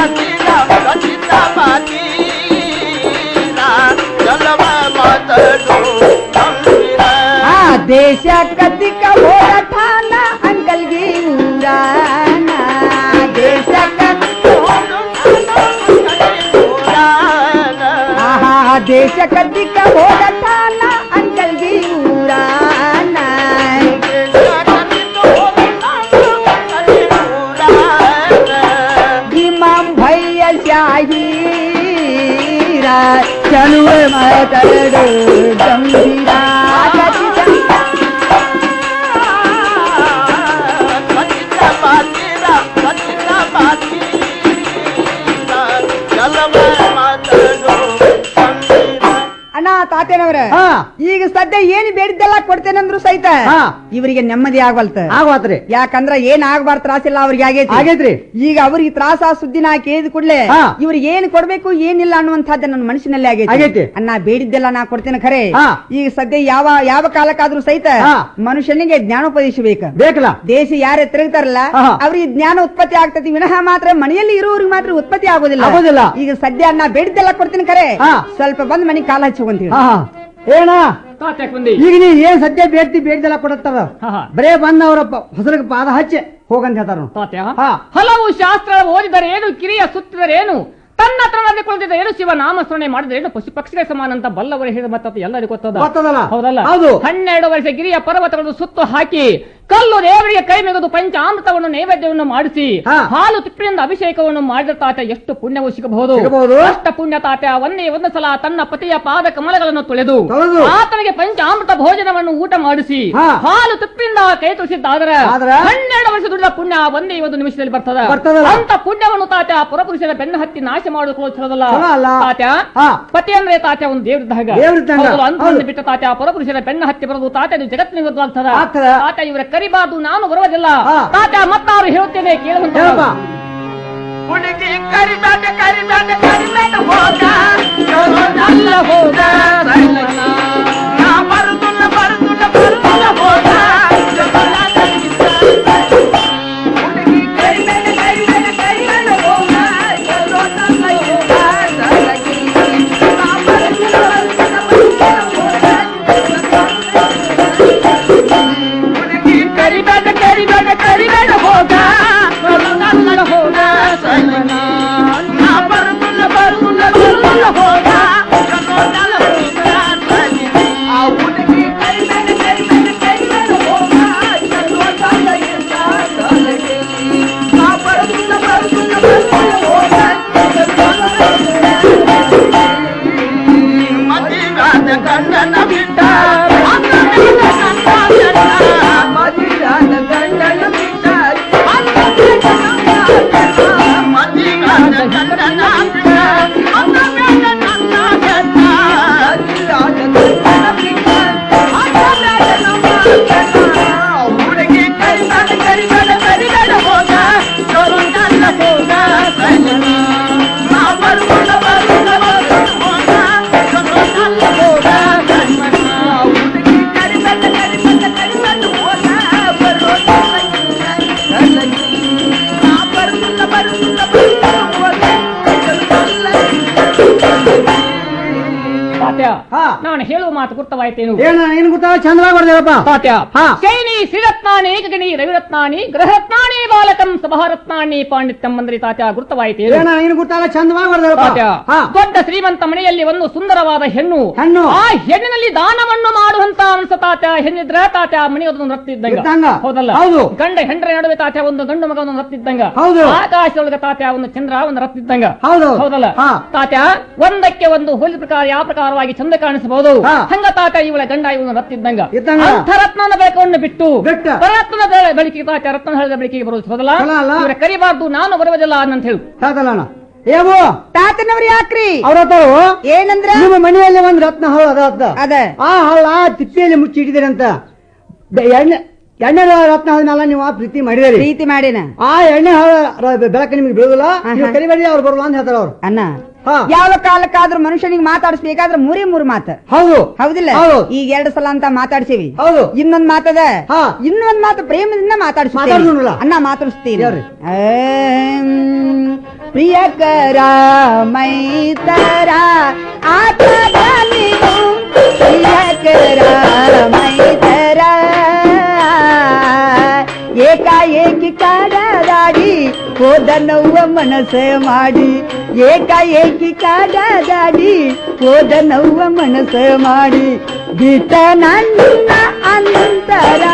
ಆ ದೇಶ ಕತಿಕ ಹೋರಾಟ ಅಂಕಲ್ಗೆ ಊರಾನ ದೇಶ ಆಹಾ ದೇಶ ಕತಿಕ ಹೋರಾಟ ಅಂಕಲ್ಗೆ ಊರಾನ ಇಮಾಮ್ ಭಯ್ಯ ಶಾಹೀರ ಚಲುವೆ ಮಾತಾಡು ಗಂಭೀರ ಖಚಿತ ಅಣ್ಣ ತಾತೇನವ್ರ ಈಗ ಸದ್ಯ ಏನ್ ಬೇಡಿದ್ದೆಲ್ಲ ಕೊಡ್ತೇನಂದ್ರು ಸಹಿತ ಇವರಿಗೆ ನೆಮ್ಮದಿ ಆಗವಲ್ತ ಆಗವಾತ್ರಿ ಯಾಕಂದ್ರ ಏನ್ ಆಗ್ಬಾರ್ದು ತ್ರಾಸಿಲ್ಲ ಅವ್ರಿಗೆ ಆಗೈತಿ ಆಗೈತ್ರಿ. ಈಗ ಅವ್ರಿಗೆ ತ್ರಾಸ ಸುದ್ದಿನ ಕೇಳಿದ ಕೂಡ್ಲೆ ಇವ್ರಿಗೆ ಏನ್ ಕೊಡ್ಬೇಕು ಏನಿಲ್ಲ ಅನ್ನುವಂಥದ್ದು ನನ್ನ ಮನಸ್ಸಿನಲ್ಲಿ ಆಗೈತಿ. ಆಗೈತಿ ಅಣ್ಣ ಬೇಡಿದ್ದೆಲ್ಲ ನಾ ಕೊಡ್ತೇನೆ ಖರೆ ಈಗ ಸದ್ಯ ಯಾವ ಯಾವ ಕಾಲಕ್ಕಾದ್ರೂ ಸಹಿತ ಮನುಷ್ಯನಿಗೆ ಜ್ಞಾನೋಪದೇಶ ಬೇಕು ಬೇಕಲ್ಲ ದೇಶ ಯಾರೇ ತಿರುಗ್ತಾರಲ್ಲ ಅವ್ರಿಗೆ ಜ್ಞಾನ ಉತ್ಪತ್ತಿ ಆಗ್ತತಿ ವಿನಃ ಮಾತ್ರ ಮನೆಯಲ್ಲಿ ಇರುವವ್ರಿಗೆ ಮಾತ್ರ ಉತ್ಪತ್ತಿ ಆಗೋದಿಲ್ಲ ಆಗೋದಿಲ್ಲ. ಈಗ ಸದ್ಯ ನಾ ಬೇಡಿದ್ದೆಲ್ಲ ಕೊಡ್ತೀನಿ ಖರೆ ಸ್ವಲ್ಪ ಬಂದ್ ಮನೆಗೆ ಕಾಲ ಹಚ್ಚುವಂತೀವಿ ಹಾ ಹಾ. ಏನ ತಾತ್ಯಾಕ್ ಬಂದಿ ಈಗ ನೀ ಏನ್ ಸದ್ಯ ಬೇಡ್ತಿ ಬೇಡ್ದೆಲ್ಲ ಕೊಡತ್ತಾರ ಬರೇ ಬಂದ ಅವರ ಹೊಸರಿಗೆ ಪಾದ ಹಚ್ಚಿ ಹೋಗಂತ ಹೇಳ್ತಾರ ತಾತ್ಯ ಹಲವು ಶಾಸ್ತ್ರ ಓದಿದರೇನು ಕಿರಿಯ ಸುತ್ತಿದರೇನು ತನ್ನ ಹತ್ರ ನಡೆದುಕೊಳ್ಳುತ್ತಿದ್ದ ಏನು ಶಿವ ನಾಮಸ್ಮರಣೆ ಮಾಡಿದರೇನು ಪಶು ಪಕ್ಷಿಗಳ ಸಮಾನ ಅಂತ ಬಲ್ಲವರು ಹೇಳಿದ ಮತ್ತೆ ಎಲ್ಲರಿಗೂ ಗೊತ್ತದ ಗೊತ್ತದಲ್ಲ? ಹೌದಲ್ಲ ಹೌದು. ಹನ್ನೆರಡು ವರ್ಷ ಗಿರಿಯ ಪರ್ವತಗಳನ್ನು ಸುತ್ತು ಹಾಕಿ ಕಲ್ಲು ದೇವರಿಗೆ ಕೈ ಮೆಗೆದು ಪಂಚಾಮೃತವನ್ನು ನೈವೇದ್ಯವನ್ನು ಮಾಡಿಸಿ ಹಾಲು ತಿಪ್ಪಿನಿಂದ ಅಭಿಷೇಕವನ್ನು ಮಾಡಿದ ತಾತ ಎಷ್ಟು ಪುಣ್ಯವು ಸಿಗಬಹುದು ಸಿಗಬಹುದು. ಅಷ್ಟ ಪುಣ್ಯ ತಾತ ಒಂದೇ ಒಂದು ಸಲ ತನ್ನ ಪತಿಯ ಪಾದ ಕಮಲಗಳನ್ನು ತೊಳೆದು ತೊಳೆದು. ಆತನಿಗೆ ಪಂಚಾಮೃತ ಭೋಜನವನ್ನು ಊಟ ಮಾಡಿಸಿ ಹಾ. ಹಾಲು ತುಪ್ಪಿಂದ ಕೈ ತುಳಿಸಿದ್ದಾದರೆ ಆದ್ರೆ? ಹನ್ನೆರಡು ವರ್ಷ ದುಡಿದ ಪುಣ್ಯ ಒಂದೇ ಒಂದು ನಿಮಿಷದಲ್ಲಿ ಬರ್ತದ ಬರ್ತದಲ್ಲ? ಅಂತ ಪುಣ್ಯವನ್ನು ತಾತ ಪುರಪುರುಷರ ಬೆನ್ನು ಹತ್ತಿ ನಾಶ ಮಾಡಿಕೊಳ್ಳೋದು ಚಲೋದಲ್ಲ ಚಲೋ ಅಲ್ಲ. ತಾತ ಪತಿ ಅಂದ್ರೆ ತಾತ ಒಂದು ದೇವ್ರಿದ್ದಾಗ ದೇವ್ರಿದ್ದಂಗ. ಅಂತ ಹೌದು. ಬಿಟ್ಟ ತಾತ ಪುರಪುರುಷರ ಬೆನ್ನು ಹತ್ತಿ ಬರೋದು ತಾತ ಇದು ಜಗತ್ತಿನ ವಿರುದ್ಧವಾಗ್ತದ ಆಗ್ತದ. ತಾತ ಇವರ ಕರಿಬಾರ್ದು ನಾನು ಬರುವುದಿಲ್ಲ ತಾತ ಮತ್ತಾರು ಹೇಳುತ್ತೇನೆ ಕೇಳುವಂತ ಹೇಳಪ್ಪ. ಹುಡುಗಿ ಕರಿಬೇಡ ಕರಿಬೇಡ ಕರಿಬೇಡ ಹೋಗ ಅಲ್ಲ ಹೋಗ ನಾ ಬರುದುಲ್ಲ ಬರುದುಲ್ಲ ಬರುದುಲ್ಲ ಹೋಗ ಹುಡುಗಿ ಕರಿಬೇಡ ಕರಿಬೇಡ ಕರಿಬೇಡ ಹೋಗ ಚಲೋದಲ್ಲ ಹೋಗ ಸಲಗಿ. ನಾ ಬರುದುಲ್ಲ ಬರುದುಲ್ಲ ಬರುದುಲ್ಲ ಹೋಗ ಹುಡುಗಿ ಕರಿಬೇಡ ಕರಿಬೇಡ ಕರಿಬೇಡ ಹೋಗ ಚಲೋದಲ್ಲ ಹೋಗ ಸಲಗಿ. ನಾ ಬರುದುಲ್ಲ ಬರುದುಲ್ಲ ಬರುದುಲ್ಲ ಹೋಗ ಚಲೋದಲ್ಲ ಹೋಗ ಸಲಗಿ. ಆ ಹುಡುಗಿ ಕರಿಬೇಡ ಕರಿಬೇಡ ಕರಿಬೇಡ ಹೋಗ ಚಲೋದಲ್ಲ ಇಲ್ಲ ಸಲಗಿ. ನಾ ಬರುದುಲ್ಲ ಬರುದುಲ್ಲ ಬರುದುಲ್ಲ ಹೋಗ ಮದಿಗಾದ ಗಂಡನ ಬಿಟ್ಟ ಮದಿಗಾದ ಗಂಡನ ಬಿಟ್ಟ ಮದಿಗಾದ ಗಂಡನ ಬಿಟ್ಟ ಹುಡುಗಿ ಕರಿಬೇಡ ಕರಿಬೇಡ ಕರಿಬೇಡ ಹೋಗ ಚಲೋದಲ್ಲ ಹೋಗ ಸಲಗಿ. ನಾ ಬರುವುದ ಬರುವುದ ಬರುವುದ ಹೋಗ ಚಲೋದಲ್ಲ ಹೋಗ ಸಲಗಿ. ಹುಡುಗಿ ಕರಿಬೇಡ ಕರಿಬೇಡ ಕರಿಬೇಡ ಹೋಗ ಬರುವುದಲ್ಲ ಇಲ್ಲ ಸಲಗಿ. ನಾ ಬರುವುದ ಬರುವುದ ಬರುವುದ ಹೋಗ ಚಲೋದಲ್ಲ ತಾತ್ಯ ನಾನು ಹೇಳುವ ಮಾತು ಗುರ್ತವಾಯ್ತೇನು ಏನ ಏನ್ ಗೊತ್ತಾಗ ಚಂದ್ರವಾಗಿ ಬರ್ದೇವಪ್ಪ ತಾತ್ಯ ಶೈನಿ ಶ್ರೀರತ್ನಾನಿ ಏಕಗಣಿ ರವಿರತ್ನಾನಿ ಗೃಹರತ್ನಾನಿ ಬಾಲಕಂ ಸಭಾರತ್ನಾನಿ ಪಾಂಡಿತ್ಯಂ ಮಂದ್ರಿ ತಾತ್ಯ ಗುರ್ತವಾಯ್ತೇನು ಏನ ಏನ್ ಗೊತ್ತಾಗ ಚಂದವಾಗಿ ತಾತ್ಯ, ಬರ್ದೇವಪ್ಪ ದೊಡ್ಡ ಶ್ರೀಮಂತ ಮನೆಯಲ್ಲಿ ಒಂದು ಸುಂದರವಾದ ಹೆಣ್ಣು ಹೆಣ್ಣು. ಆ ಹೆಣ್ಣಿನಲ್ಲಿ ದಾನವನ್ನು ಮಾಡುವಂತ ಮನಸ್ಸು ತಾತ ಹೆಣ್ಣಿದ್ರ ತಾತ ಮನೆಯೊಂದು ರಕ್ತ ಇದ್ದಂಗ. ಇದ್ದಂಗ ಹೌದಲ್ಲ ಹೌದು. ಗಂಡ ಹೆಂಡ್ರ ನಡುವೆ ತಾತ ಒಂದು ಗಂಡು ಮಗ ಒಂದು ರಕ್ತ ಇದ್ದಂಗ ಹೌದು. ಆಕಾಶದೊಳಗೆ ತಾತ ಒಂದು ಚಂದ್ರ ಒಂದು ರಕ್ತ ಇದ್ದಂಗ ಹೌದು. ಹೌದಲ್ಲ ತಾತ ಒಂದಕ್ಕೆ ಒಂದು ಹೋಲಿ ಪ್ರಕಾರ ಯಾವ ಪ್ರಕಾರವಾಗಿ ಚಂದ ಕಾಣಿಸಬಹುದು ಹಂಗ ತಾತ ಇವಳ ಗಂಡ ಇವನು ರಕ್ತ ಇದ್ದಂಗ ಇದ್ದಂಗ. ಅಂಥ ರತ್ನದ ಬೆಳಕನ್ನು ಬಿಟ್ಟು ಪರತ್ನದ ಬೆಳಕಿಗೆ ತಾತ ರತ್ನ ಹಳದ ಬೆಳಕಿಗೆ ಬರುವುದು ಹೌದಲ್ಲ ಅಲ್ಲ, ಅಲ್ಲ. ಇವರ ಕರಿಬಾರ್ದು ನಾನು ಬರುವುದಿಲ್ಲ ಅಂತ ಹೇಳು ಸಾಕಲ್ಲಣ್ಣ ಏವು ತಾತನವ್ರು ಯಾಕ್ರಿ ಅವ್ರ ಹತ್ತಾರು ಏನಂದ್ರ ನಿಮ್ಮ ಮನೆಯಲ್ಲಿ ಒಂದ್ ರತ್ನ ಹಳ್ಳ ಅದ ಅದ ಅದ ಆ ಹಳ್ಳ ತಿಪ್ಪೆಯಲ್ಲಿ ಮುಚ್ಚಿ ಇಟ್ಟಿದ್ದೀರಂತ ಬೆ- ಎಣ್ಣೆ ಎಣ್ಣೆ ರತ್ನ ಆದ್ಮೇಲೆ ನೀವು ಆ ಪ್ರೀತಿ ಮಾಡಿದಿರಿ ಪ್ರೀತಿ ಮಾಡಿನ ಆ ಎಣ್ಣೆ ಹಳ್ಳ ಬೆಳಕು ನಿಮ್ಗೆ ಬೀಳುದಿಲ್ಲ ನೀವು ಕರಿಬೇಡಿ ಅವ್ರು ಬರಲ್ಲ ಅಂತ ಹೇಳ್ತಾರ ಅವ್ರು ಅಣ್ಣ ಯಾವ ಕಾಲಕ್ಕಾದ್ರೂ ಮನುಷ್ಯನಿಗೆ ಮಾತಾಡಿಸ್ಬೇಕಾದ್ರೆ ಮೂರೇ ಮೂರು ಮಾತು ಹೌದು ಹೌದಿಲ್ಲ ಹೌದು. ಈಗ ಎರಡು ಸಲ ಅಂತ ಮಾತಾಡ್ಸೀವಿ ಹೌದು ಇನ್ನೊಂದ್ ಮಾತದ ಇನ್ನೊಂದ್ ಮಾತು ಪ್ರೇಮದಿಂದ ಮಾತಾಡ್ಸೋಣಲ್ಲ? ಮಾತಾಡಿಸ್ತೀವಿ ಅಣ್ಣ ಮಾತಾಡಿಸ್ತೀನಿ ಹೇಳ್ರಿ. ಪ್ರಿಯಕರ ಮೈತರ ಆತದ ನೀವು ಪ್ರಿಯಕರ ಮೈತರ ಏಕಾಏಕಿ ಕಾಡದಾಡಿ ಹೋದ ನೋವ ಮನಸ್ಸ ಮಾಡಿ ಏಕಾಏಕಿ ಕಾಡದಾಡಿ ಹೋದ ನೋವ ಮನಸ್ಸ ಮಾಡಿ ಬಿಟ್ಟ ನನ್ನ ಅಂತರ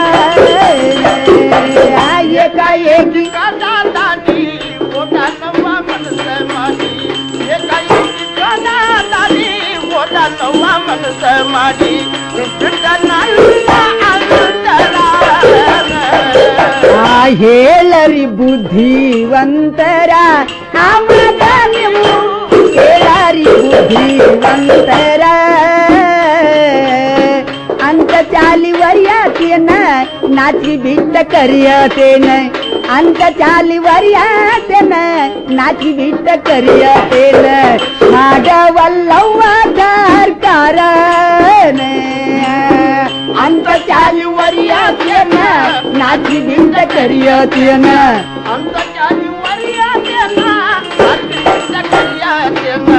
ಏಕಾಏಕಿ ದಾದಿ ಓಟ ನಮ್ಮ ಮನಸ್ಸ ಮಾಡಿ ಏಕಾಏಕಿ ದಾದಿ ಓಟ ನಮ್ಮ ಮನಸ್ಸ ಮಾಡಿ ಬಿಟ್ಟ ನನ್ನ ಅಂತರ ಆ ಹೇಳರಿ ಬುದ್ಧಿವಂತರ ಆಮದ ನೀವು ಹೇಳರಿ ಬುದ್ಧಿವಂತರ ಅಂತ ಚಾಲಿ ವರಿಯಾತೇನ ನಾಚಿ ಬಿಟ್ಟ ಕರಿಯತೇನ ಅಂತ ಚಾಲಿ ವರಿಯಾತೇನ ನಾಚಿ ಬಿಟ್ಟ ಕರಿಯತೇನ ಮಾಡವಲ್ಲವ್ವ ಕಾರ್ಕಾರನ ಅಂತ ಚಾಲಿ ವರಿಯಾತೇನ ನಾಚಿ ಬಿಟ್ಟ ಕರಿಯತೇನ ಅಂತ ಜಾತಿ ಮರ್ಯಾದೆಯನ್ನ ಅತ್ಯಂತ ಕರಿಯಾದೆಯನ್ನ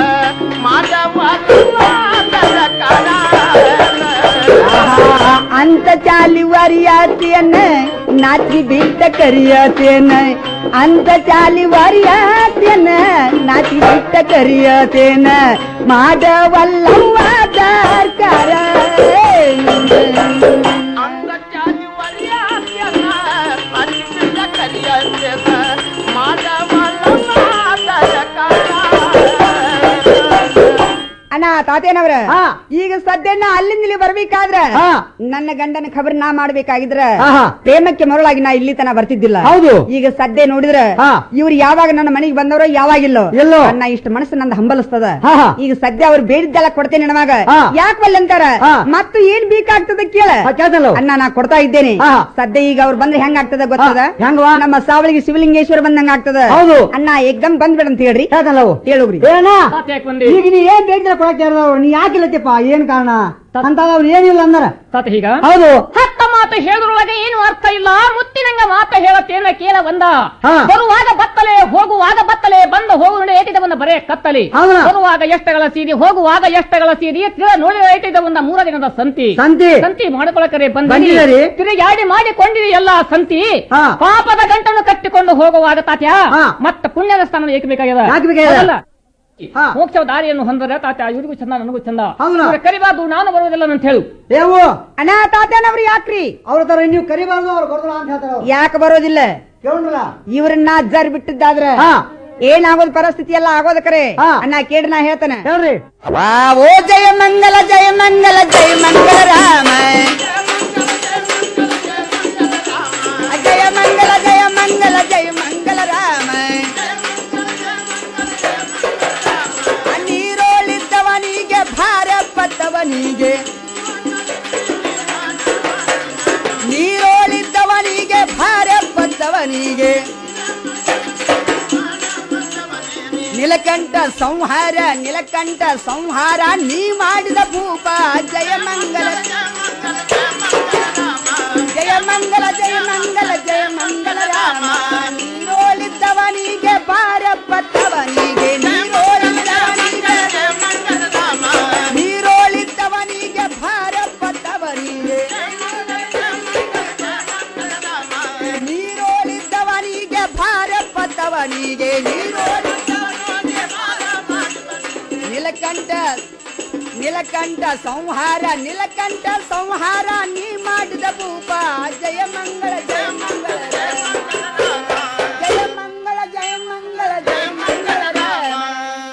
ಮಾನವಾದವಾದದ ಕಾಲ ಅಂತ ಚಾಲಿ ವರಿಯಾತಿಯನ್ನ ನಾಚಿ ಬಿಟ್ಟ ಕರಿಯತೇನ ಅಂತ ಚಾಲಿ ವರಿಯಾತಿಯನ್ನ ನಾಚಿ ಬಿಟ್ಟ ಕರಿಯತೇನ ಮಾಡವಲ್ಲವ್ವ ದಾರ್ಕಾರ ಅಂತ ಜಾತಿ ಮರ್ಯಾದೆಯನ್ನ ಅತ್ಯಂತ ಕರಿಯಾದೆಯನ್ನ ಮಾನವಾದವಾದದ ಅಣ್ಣ ತಾತೇನವ್ರ ಈಗ ಸದ್ಯನ ಅಲ್ಲಿಂದ ಇಲ್ಲಿ ಬರ್ಬೇಕಾದ್ರ ನನ್ನ ಗಂಡನ ಖಬರ್ ನಾ ಮಾಡ್ಬೇಕಾಗಿದ್ರ ಪ್ರೇಮಕ್ಕೆ ಮರಳಾಗಿ ನಾ ಇಲ್ಲಿ ತನ ಬರ್ತಿದ್ದಿಲ್ಲ ಹೌದು. ಈಗ ಸದ್ಯ ನೋಡಿದ್ರ ಇವ್ರು ಯಾವಾಗ ನನ್ನ ಮನೆಗೆ ಬಂದವರೋ ಯಾವಾಗಿಲ್ಲೋ ಅಣ್ಣ ಇಷ್ಟ ಮನಸ್ಸು ನಂದು ಹಂಬಲಿಸ್ತದ ಈಗ ಸದ್ಯ ಅವ್ರು ಬೇಡಿದ್ದೆಲ್ಲ ಕೊಡ್ತೇನೆ ನಮಗ ಯಾಕೆ ಅಂತಾರ ಮತ್ತು ಏನ್ ಬೇಕಾಗ್ತದ ಕೇಳ ಅಣ್ಣ ನಾ ಕೊಡ್ತಾ ಇದ್ದೇನೆ ಸದ್ಯ ಈಗ ಅವ್ರು ಬಂದ್ರೆ ಹೆಂಗ್ ಆಗ್ತದ ಗೊತ್ತದ ನಮ್ಮ ಸಾವಳಿಗೆ ಶಿವಲಿಂಗೇಶ್ವರ ಬಂದಂಗ ಆಗ್ತದ ಹೌದು. ಅಣ್ಣ ಏಕ್ದಮ್ ಬಂದ್ಬಿಡ ಅಂತ ಹೇಳ್ರಿ ಹೇಳುಗ್ರಿ ಏನ ತಾತ ಯಾಕೆ ಬಂದಿ ಈಗ ನೀ ಏನ್ ಬೇಕಿಲ್ಲ ಕೊಡಕ್ಕೆ ಯಾರ್ದವ್ರು? ನೀ ಯಾಕಿಲ್ಲತ್ತಪ್ಪ ಏನ್ ಕಾರಣ ಅಂತ ಅವ್ರು ಏನಿಲ್ಲ ಅಂದಾರ ತಾತ ಹೀಗ ಹೌದು ಹತ್ತ ಮಾತು ಹೇಳದ್ರೊಳಗೆ ಏನು ಅರ್ಥ ಇಲ್ಲ ಮುತ್ತಿನಂಗ ಮಾತ ಹೇಳತ್ತೇನ ಕೇಳ ಬಂದ ಹಾ. ಬರುವಾಗ ಬತ್ತಲೆ ಹೋಗುವಾಗ ಬತ್ತಲೆ ಬಂದ ಹೋಗುವ ಏಟಿದ ಬಂದ ಬರೇ ಕತ್ತಲಿ ಹೌದಾ? ಬರುವಾಗ ಎಷ್ಟಗಳ ಸೀರಿ ಹೋಗುವಾಗ ಎಷ್ಟಗಳ ಸೀರಿ ತಿಳ ನೋಡಿ ಏಟಿದ ಬಂದ ಮೂರ ದಿನದ ಸಂತಿ ಸಂತಿ. ಸಂತಿ ಮಾಡ್ಕೊಳಕರೆ ಬಂದಿದ್ದೀರಿ? ಬಂದಿರಿ ತಿರುಗಾಡಿ ಮಾಡಿಕೊಂಡಿರಿ ಎಲ್ಲ ಸಂತಿ ಹಾ. ಪಾಪದ ಗಂಟನ್ನು ಕಟ್ಟಿಕೊಂಡು ಹೋಗುವಾಗ ತಾತ್ಯ ಮತ್ತ ಪುಣ್ಯದ ಸ್ಥಾನ ಏಕೆ ಬೇಕಾಗ್ಯದ ಯಾಕೆ ಬೇಕಾಗ್ಯದ? ಹೌದಲ್ಲ? ಮೋಕ್ಷ ದಾರಿಯನ್ನು ಹೊಂದರೆ ತಾತ್ಯ ಇವ್ರಿಗೂ ಚಂದ ನನಗೂ ಚಂದ ಹೌದಾ? ಇವ್ರ ಕರಿಬಾರ್ದು ನಾನು ಬರುವುದಿಲ್ಲ ಅಂತ ಹೇಳು ಏವು ಅಣ್ಣ ತಾತೇನವ್ರು ಯಾಕ್ರಿ ಅವ್ರ ತರ ನೀವು ಕರಿಬಾರ್ದು ಅವ್ರು ಬರ್ದಲ್ಲ ಅಂತ ಹೇಳ್ತಾರ ಅವ್ರು. ಯಾಕೆ ಬರೋದಿಲ್ಲ ಕೇಳ್ರಲ್ಲ ಇವ್ರನ್ನ ಜರ್ ಬಿಟ್ಟಿದ್ದಾದ್ರ ಏನಾಗೋದ್ ಪರಿಸ್ಥಿತಿ ಎಲ್ಲ ಆಗೋದ ಕರೆ ಅಣ್ಣ ಕೇಳಿ ನಾ ಹೇಳ್ತಾನೆ ಹೇಳ್ರಿ ಓ ಜಯ ಮಂಗಲ ಜಯ ಮಂಗಲ ಜಯ ಮಂಗಲ ರಾಮ ಜಯ ಮಂಗಲ ಜಯ ಮಂಗಲ ಜಯ ಮಂಗಲ ರಾಮ ನೀರೋಳಿದ್ದವನಿಗೆ ಭಾರ ಪತ್ತವನಿಗೆ ನೀರೋಳಿದ್ದವನಿಗೆ ಭಾರ ಪತ್ತವನಿಗೆ ನಿಲಕಂಠ ಸಂಹಾರ ನಿಲಕಂಠ ಸಂಹಾರ ನೀ ಮಾಡಿದ ಭೂಪ ಜಯ ಮಂಗಲ ಜಯ ಮಂಗಲ ಜಯ ಮಂಗಲ ಜಯ ಮಂಗಲ ರಾಮ ನೀರೋಳಿದ್ದವನಿಗೆ ಬಾರ ಪತ್ತವನಿಗೆ ನೀರೋಳಿದ್ದವನಿಗೆ ನೀರೋಳಿದ್ದವನಿಗೆ ಭಾರ ಪತ್ತವನಿಗೆ ನೀರೋಳಿದ್ದವನಿಗೆ ಭಾರ ಪತ್ತವನಿಗೆ ನೀರೋಳಿ ನಿಲಕಂಠ ನಿಲಕಂಠ ಸಂಹಾರ ನಿಲಕಂಠ ಸಂಹಾರ ನೀ ಮಾಡಿದ ಭೂಪ ಜಯ ಮಂಗಳ ಜಯ ಮಂಗಳ ಜಯ ಮಂಗಳ ಜಯ ಮಂಗಳ ಜಯ ಮಂಗಳ ರಾಮ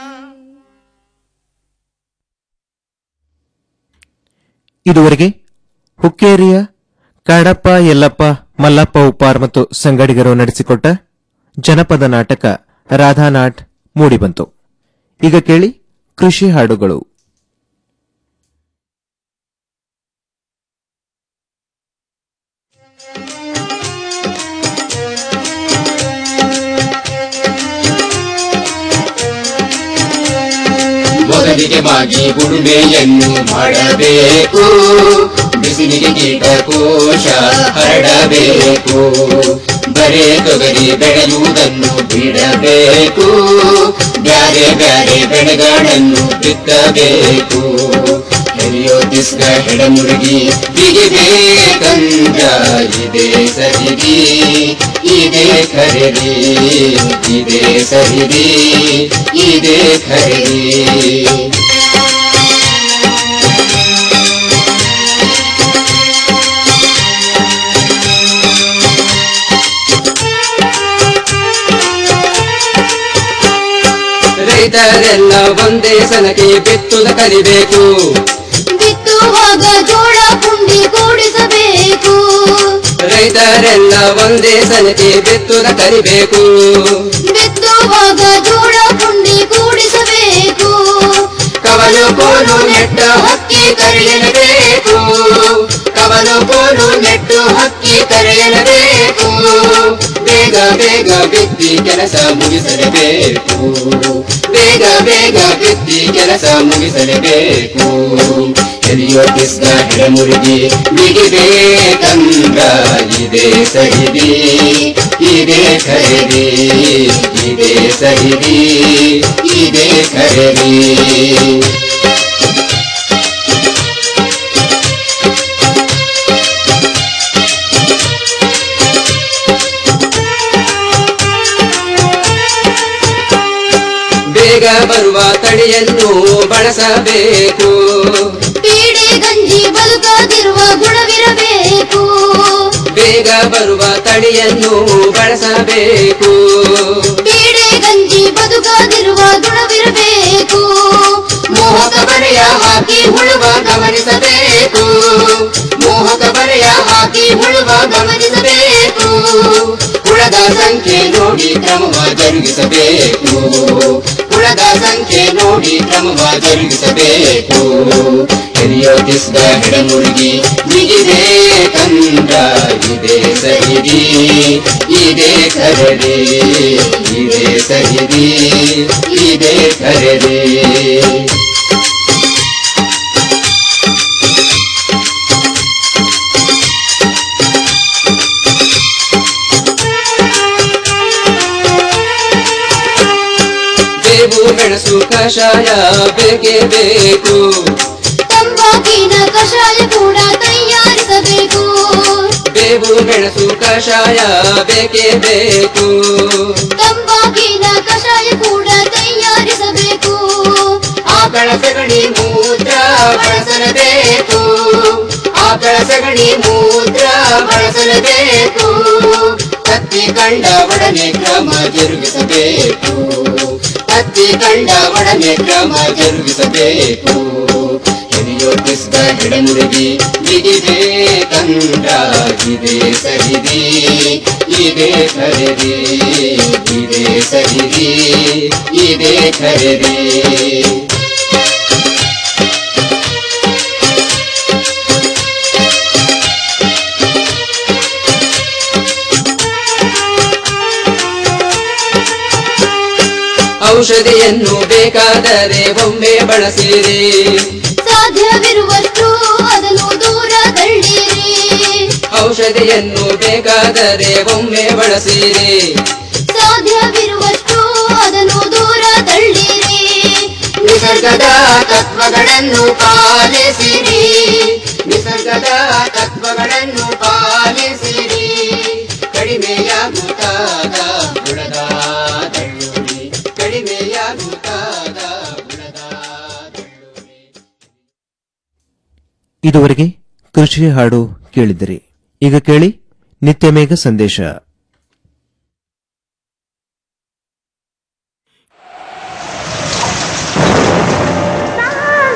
ಇದುವರೆಗೆ ಹುಕ್ಕೇರಿಯ ಕಾಡಪ್ಪ ಯಲ್ಲಪ್ಪ ಮಲ್ಲಪ್ಪ ಉಪ್ಪಾರ್ ಮತ್ತು ಸಂಗಡಿಗರು ನಡೆಸಿಕೊಟ್ಟ ಜನಪದ ನಾಟಕ ರಾಧಾನಾಟ್ ಮೂಡಿಬಂತು ಈಗ ಕೇಳಿ ಕೃಷಿ ಹಾಡುಗಳು ಮೊದಲಿಗೆ ಮಾಗಿ ಉಳುಮೆಯನ್ನು ಮಾಡಬೇಕು ಬಿಸಿಲಿಗೆ ಕೀಟಕೋಶ ಹರಡಬೇಕು ಬರೇ ತೊಗರಿ ಬೆಳೆಯುವುದನ್ನು ಬಿಡಬೇಕು ಬ್ಯಾರೆ ಬ್ಯಾರೆ ಬೆಳೆಗಳನ್ನು ಬಿತ್ತಬೇಕು ಹೆರಿಯೋದಿಸ್ಗ ಹೆಡಮುರುಗಿ ಬಿಗಿಬೇಕಂದ್ರ ಇದೇ ಸರಿದಿ ಇದೇ ಖರೀದಿ ಇದೇ ಸರಿದಿ ಇದೇ ಖರೀದಿ ರೈತರೆಲ್ಲ ಒಂದೇ ಸಲಕ್ಕೆ ಬಿತ್ತುದ ಕಲಿಬೇಕು ಬಿತ್ತುವಾಗ ಜೋಳ ಪುಂಡಿ ಕೂಡಿಸಬೇಕು ರೈತರೆಲ್ಲ ಒಂದೇ ಸಲಕ್ಕೆ ಬಿತ್ತುದ ಕಲಿಬೇಕು ಬಿತ್ತುವಾಗ ಜೋಳ ಪುಂಡಿ ಕೂಡಿಸಬೇಕು ಕವಲು ಕೋಲು ನೆಟ್ಟ ಹಕ್ಕಿ ಕರೆಯಲೇಬೇಕು ಕವಲು ಕೋಲು ನೆಟ್ಟು ಹಕ್ಕಿ ಕರೆಯಲೇಬೇಕು ಬೇಗ ಬೇಗ ಬಿತ್ತಿ ಕೆಲಸ ಮುಗಿಸಲೇಬೇಕು ಬೇಗ ಬೇಗ ಬಿತ್ತಿ ಕೆಲಸ ಮುಗಿಸಲೇಬೇಕು ಎಲಿಯೋ ಕಿಸ್ಗ ಹೆಡಮುರುಗಿ ಬಿಗಿಬೇಕಂದ್ರ ಇದೇ ಸರಿದಿ ಇದೇ ಖರೀದಿ ಇದೇ ಸರಿದಿ ಇದೇ ಖರೀದಿ ಬೇಗ ಬರುವ ತಳಿಯನ್ನು ಬಳಸಬೇಕು ಪೀಡೆ ಗಂಜಿ ಬದುಕದಿರುವ ಗುಣವಿರಬೇಕು ಬೇಗ ಬರುವ ತಳಿಯನ್ನು ಬಳಸಬೇಕು ಪೀಡೆ ಗಂಜಿ ಬದುಕದಿರುವ ಗುಣವಿರಬೇಕು ಮೋಹಕ ಬರೆಯ ಹಾಕಿ ಹುಳುವ ಗಮನಿಸಬೇಕು ಮೋಹಕ ಬರೆಯ ಹಾಕಿ ಹುಳುವ ಗಮನಿಸಬೇಕು ಹುಳದ ಸಂಖ್ಯೆ ನೋಡಿ ಕ್ರಮವ ಜರುಗಿಸಬೇಕು ಹುಳದ ಸಂಖ್ಯೆ ನೋಡಿ ಕ್ರಮವ ಜರುಗಿಸಬೇಕು ಎಲಿಯೋ ಕಿಸ್ದ ಹೆಡಮುರುಗಿ ಬಿಗಿಬೇಕಂದ್ರ ಇದೇ ಸರಿದಿ ಇದೇ ಖರೀದಿ ಇದೇ ಸರಿದಿ ಇದೇ ಖರೀದಿ ಬೇವು ಮೆಣಸು ಕಷಾಯ ಬೇಕೇ ಬೇಕು ತಂಬಾಕಿನ ಕಷಾಯ ಕೂಡ ತಯಾರಿಸಬೇಕು ಬೇವು ಮೆಣಸು ಕಷಾಯ ಬೇಕೇ ಬೇಕು ತಂಬಾಕಿನ ಕಷಾಯ ಕೂಡ ತಯಾರಿಸಬೇಕು ಆಕಳ ಸಗಣಿ ಮೂತ್ರ ಬಳಸಲೇಬೇಕು ಆಕಳ ಸಗಣಿ ಮೂತ್ರ ಬಳಸಲೇಬೇಕು ಕತ್ತಿ ಕಂಡ ಒಡನೆ ಕ್ರಮ ಜರುಗಿಸಬೇಕು ಕತ್ತಿ ಕಂಡ ಒಡನೆ ಕ್ರಮ ಜರುಗಿಸಬೇಕು ಹಿರಿಯೋ ಕಿಸ್ದ ಹೆಡಮುರುಗಿ ಬಿಗಿಬೇಕಂದ್ರ ಇದೇ ಸರಿದಿ ಇದೇ ಖರೀದಿ ಇದೇ ಸರಿದಿ ಇದೇ ಖರೀದಿ ಔಷಧಿಯನ್ನು ಬೇಕಾದರೆ ಒಮ್ಮೆ ಬಳಸಿರಿ ಸಾಧ್ಯವಿರುವಷ್ಟು ಅದನ್ನು ದೂರ ತಳ್ಳಿರಿ ಔಷಧಿಯನ್ನು ಬೇಕಾದರೆ ಒಮ್ಮೆ ಬಳಸಿರಿ ಸಾಧ್ಯವಿರುವಷ್ಟು ಅದನ್ನು ದೂರ ತಳ್ಳಿರಿ ನಿಸರ್ಗದ ತತ್ವಗಳನ್ನು ಪಾಲಿಸಿರಿ ನಿಸರ್ಗದ ತತ್ವಗಳನ್ನು ಪಾಲಿಸಿರಿ ಕಡಿಮೆಯಾಗುತ್ತಾದ ಬುಡದ ದಳ್ಳುರಿ ಕಡಿಮೆಯಾಗುತ್ತಾದ ಬುಡದ ಇದುವರೆಗೆ ಕೃಷಿ ಹಾಡು ಕೇಳಿದಿರಿ ಈಗ ಕೇಳಿ ನಿತ್ಯ ಮೇಘ ಸಂದೇಶ